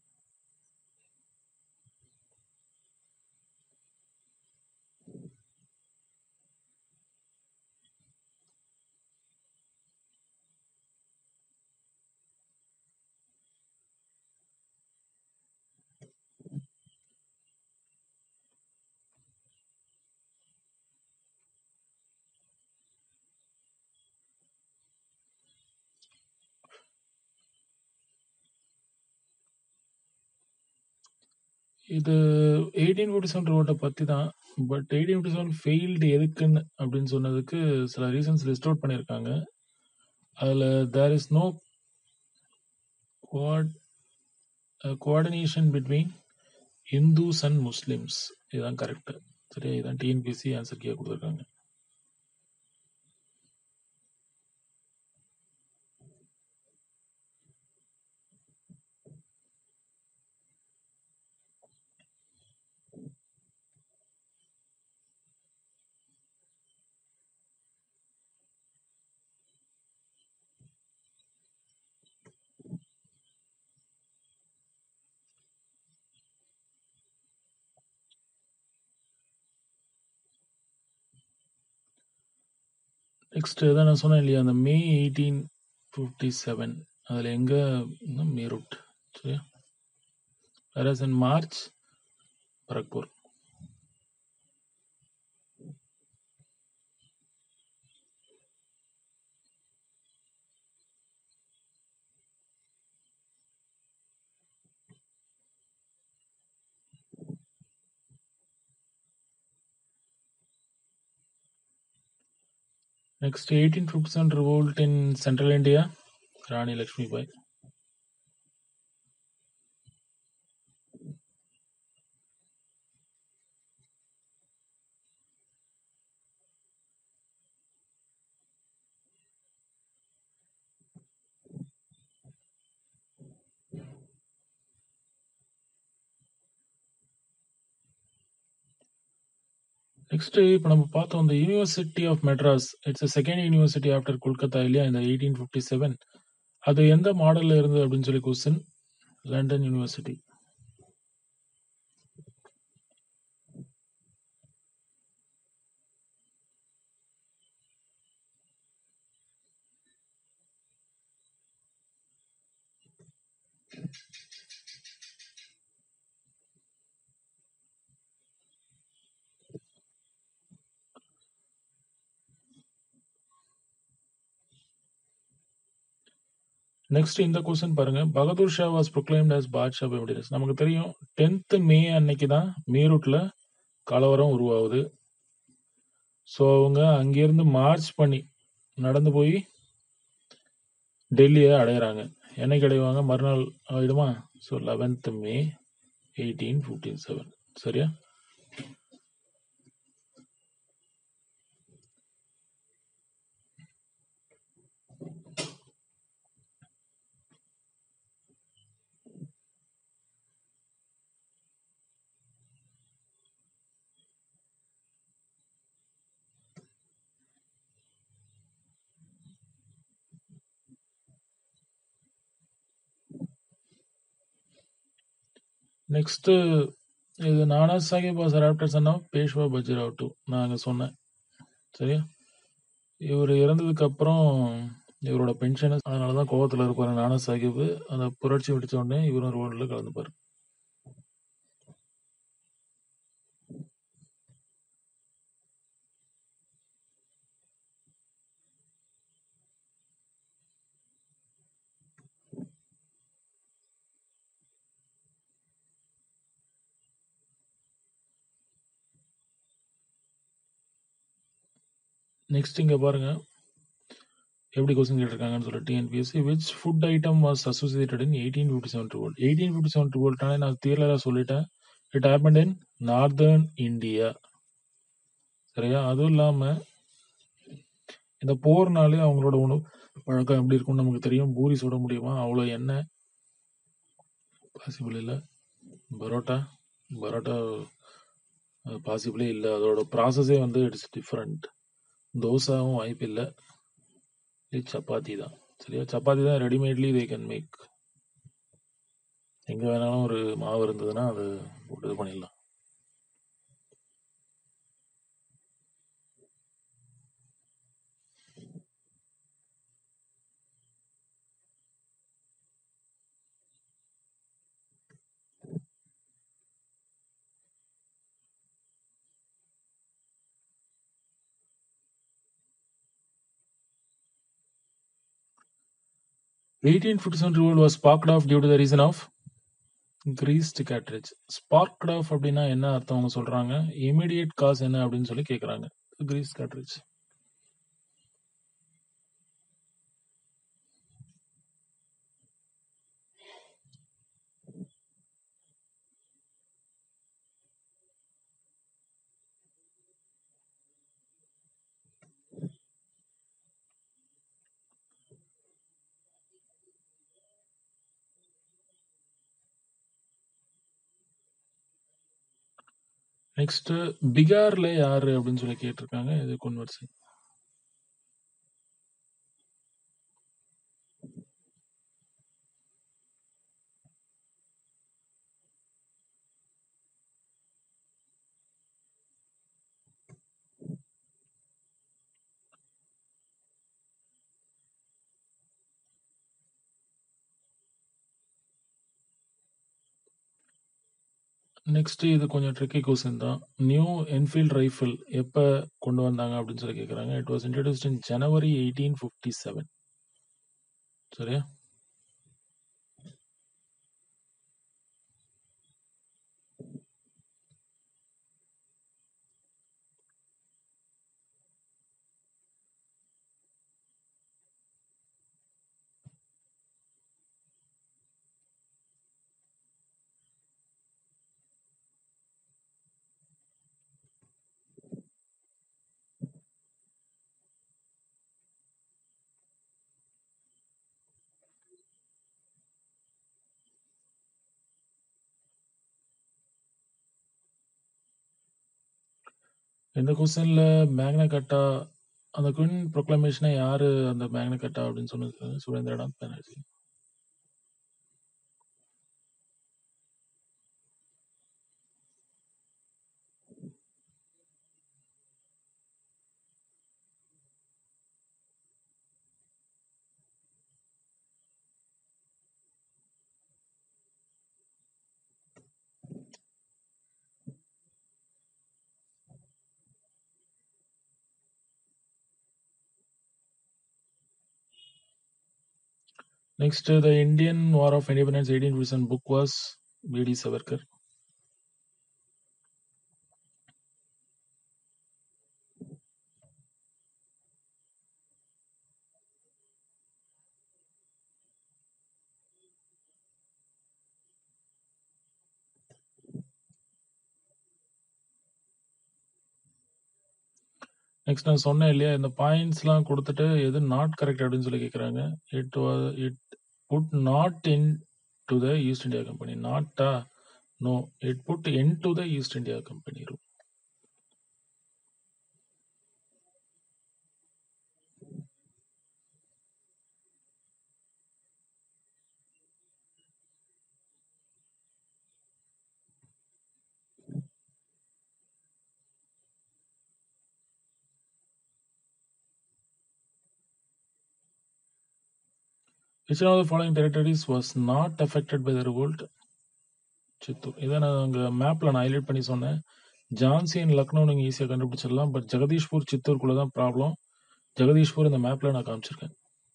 இது எயிட்டீன் ஃபிஃப்டி செவன் ரோட்டை பற்றி தான் but eighteen fifty seven failed எதுக்குன்னு அப்படின்னு சொன்னதுக்கு சில ரீசன்ஸ் லிஸ்ட் அவுட் பண்ணியிருக்காங்க அதில் there is no quad coordination between Hindus and Muslims இதுதான் கரெக்ட் சரியா இதான் டிஎன்பிசி ஆன்சர் கீழே கொடுத்துருக்காங்க நெக்ஸ்ட் தான் நான் சொன்னேன் இல்லையா அந்த மே எயிட்டீன் ஃபிஃப்டி செவன் அதில் எங்கே மீரூட் சரியா வேற in March Barrackpore Next, 1857 revolt in central India, Rani Lakshmi Bai. Next இப்போ நம்ம பார்த்தோம் இந்த university of Madras it's second university after Kolkata இல்லையா இந்த எயிட்டீன் ஃபிஃப்டி செவன் அது எந்த மாடல்ல இருந்து அப்படின்னு சொல்லி கொஸ்டின் லண்டன் யூனிவர்சிட்டி நெக்ஸ்ட் இந்த கொஸ்டின் பாருங்க Bahadur Shah was proclaimed as Badshah by evidence நமக்கு தெரியும் டென்த் மே அன்னைக்கு தான் மீரூட்ல கலவரம் உருவாகுது ஸோ அவங்க அங்கிருந்து மார்ச் பண்ணி நடந்து போய் டெல்லியை அடையிறாங்க என்னைக்கு அடைவாங்க மறுநாள் ஆயிடுமா so eleventh May eighteen fifteen seven சரியா நெக்ஸ்ட் இது Nana Sahib was adapted son of Peshwa Bajirao two நான் அங்க சொன்னேன் சரியா இவர் இறந்ததுக்கு அப்புறம் இவரோட பென்ஷனை அதனால தான் கோவத்துல இருப்பாரு நானா சாஹிப் அந்த புரட்சி வெடிச்ச உடனே இவரும் ரோல்ல கலந்துப்பாரு நெக்ஸ்ட் இங்க பாருங்க எப்படி கொஸ்டின் கேட்டிருக்காங்கன்னு சொல்லி TNPSC which food item was associated in eighteen fifty seven dwell eighteen fifty seven டுவெல்ட்டானே நான் கிளியராக சொல்லிட்டேன் it happen in northern India சரியா அதுவும் இல்லாம இந்த போர்னாலே அவங்களோட உணவு பழக்கம் எப்படி இருக்கும்னு நமக்கு தெரியும் பூரி சுட முடியுமா அவ்வளோ எண்ணெய் பாசிபிள் இல்லை பரோட்டா பரோட்டா பாசிபிளே இல்லை அதோட ப்ராசஸே வந்து இட்ஸ் டிஃப்ரெண்ட் தோசாவும் வாய்ப்பு இல்லை சப்பாத்தி தான் சரியா சப்பாத்தி தான் ரெடிமேட்லி தே கேன் மேக் எங்க வேணாலும் ஒரு மாவு இருந்ததுன்னா அது போட்டு இது பண்ணிடலாம் eighteen fifty seven revolt was sparked off due to the reason of greased cartridge sparked off அப்படின்னா என்ன அர்த்தம் அவங்க சொல்றாங்க இமீடியட் காஸ் என்ன அப்படின்னு சொல்லி கேக்குறாங்க கிரீஸ் கேட்ரேஜ் நெக்ஸ்ட் பிகார்ல யாரு அப்படின்னு சொல்லி கேட்டிருக்காங்க இது கொன்வர்சி நெக்ஸ்ட் இது கொஞ்சம் ட்ரிக்கி கொஸ்டின் தான் நியூ என்ஃபீல்ட் ரைஃபிள் எப்ப கொண்டு வந்தாங்க அப்படின்னு சொல்லி கேக்குறாங்க it was introduced in January eighteen fifty seven சரியா இந்த கொஸ்டின்ல மேக்னா கட்டா அந்த குயின் ப்ரொக்ளமேஷனை யாரு அந்த மேக்னா கட்டா அப்படின்னு சொன்னது Surendranath Banerjee next the Indian war of independence eighteen fifty book was V D Savarkar next நான் சொன்னேன் இல்லையா இந்த பாயிண்ட்ஸ்லாம் கொடுத்துட்டு எது நாட் கரெக்ட் அப்படின்னு சொல்லி கேட்குறாங்க it it put not in to the East India Company நாட்டா no it put in to the East India company rule which of the following territories was not affected by the revolt Chittoor இதை நான் அங்கே மேப்பில் நான் highlight பண்ணி சொன்னேன் Jhansi and Lucknow நீங்கள் ஈஸியாக கண்டுபிடிச்சிடலாம் பட் ஜெகதீஷ்பூர் சித்தூருக்குள்ளே தான் ப்ராப்ளம் ஜெகதீஷ்பூர் இந்த மேப்பில் நான் காமிச்சிருக்கேன்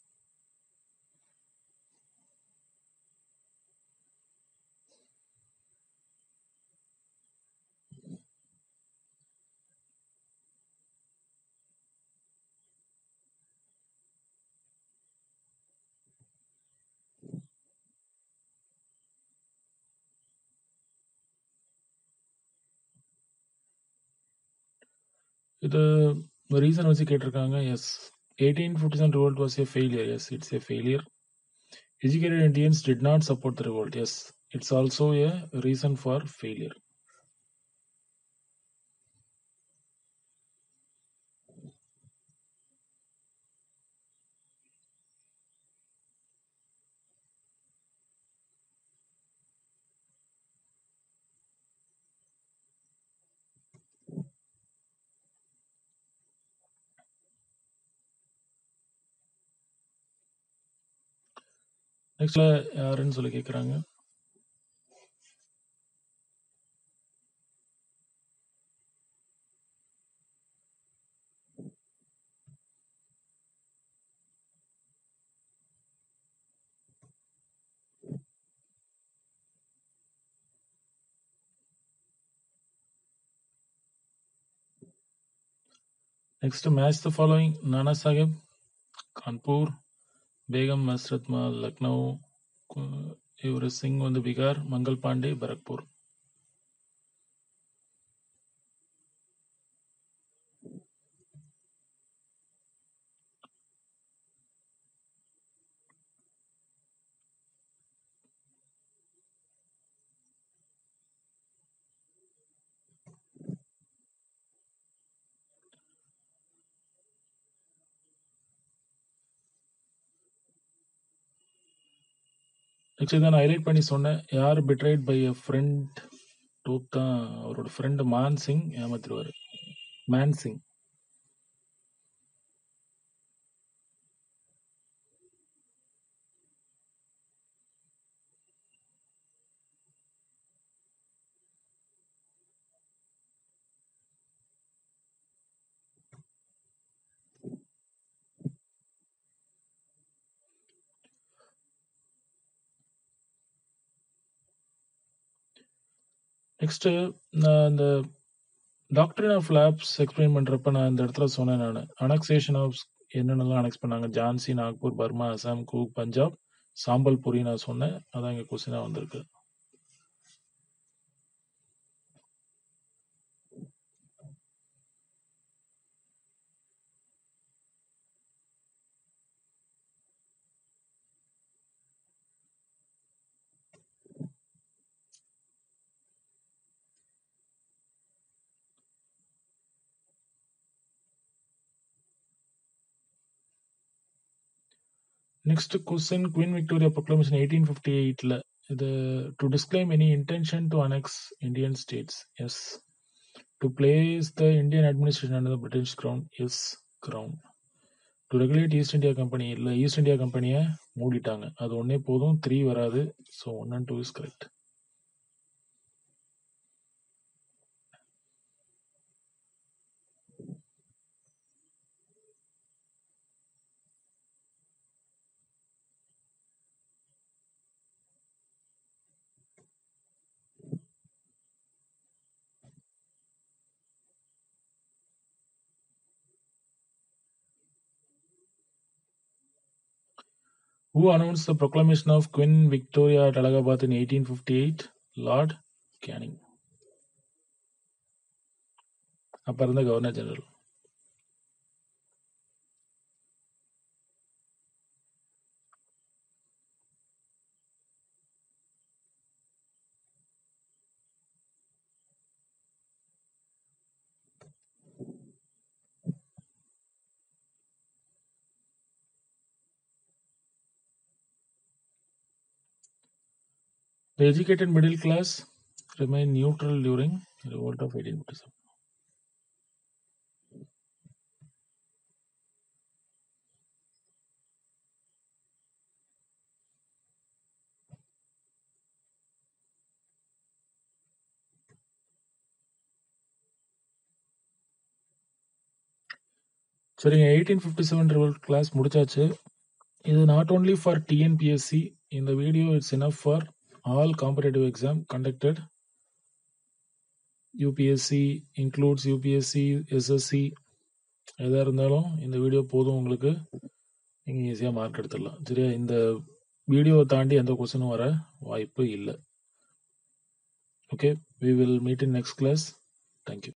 இது ரீசன் வச்சு கேட்டிருக்காங்க yes eighteen fifty seven revolt was a failure yes it's a failure educated Indians did not support the revolt yes it's also a reason for failure நெக்ஸ்ட்ல யாருன்னு சொல்லி கேட்குறாங்க நெக்ஸ்ட் மேட்ச் த ஃபாலோயிங் நானா சாஹிப் கான்பூர் பேகம் மஸ்ரத்மா லக்னோ இவர் சிங் வந்து Bihar Mangal Pandey Barrackpore next இதை நான் highlight பண்ணி சொன்னேன் யார் பிட்ரைட் பை எ ஃப்ரெண்ட் டூப் தான் அவரோட ஃப்ரெண்டு மான் சிங் ஏமாத்திருவாரு மேன் சிங் நெக்ஸ்ட் நான் இந்த டாக்டரின் ஆஃப் லேப்ஸ் எக்ஸ்பிளைன் பண்றப்ப நான் இந்த இடத்துல சொன்னேன் நான் அனக்சேஷன் ஆஃப் என்னென்னலாம் அனெக்ஸ் பண்ணாங்க ஜான்சி நாக்பூர் பர்மா அசாம் கூக் பஞ்சாப் சாம்பல்புரி நான் சொன்னேன் அதான் இங்க கொஸ்டினா வந்திருக்கு next question Queen Victoria proclamation eighteen fifty எயிட்ல இது to disclaim any intention to annex Indian states yes to place the Indian administration under the British crown yes crown to regulate East India Company இல்லை East India கம்பெனியை மூடிட்டாங்க அது ஒன்னே போதும் three வராது so one and two is correct Who announced the proclamation of Queen Victoria at Allahabad in 1858? Lord Canning. அப்ப இருந்த governor general The educated middle class remained neutral during the revolt of 1857. சரிங்க eighteen fifty seven revolt class முடிச்சாச்சு இது not only for TNPSC இந்த video it's enough for all competitive exam conducted UPSC includes UPSC SSC எதாக இருந்தாலும் இந்த video போதும் உங்களுக்கு நீங்கள் ஈஸியாக மார்க் எடுத்துடலாம் சரியா இந்த வீடியோவை தாண்டி எந்த கொஸ்டினும் வர வாய்ப்பு இல்லை okay we will meet in next class thank you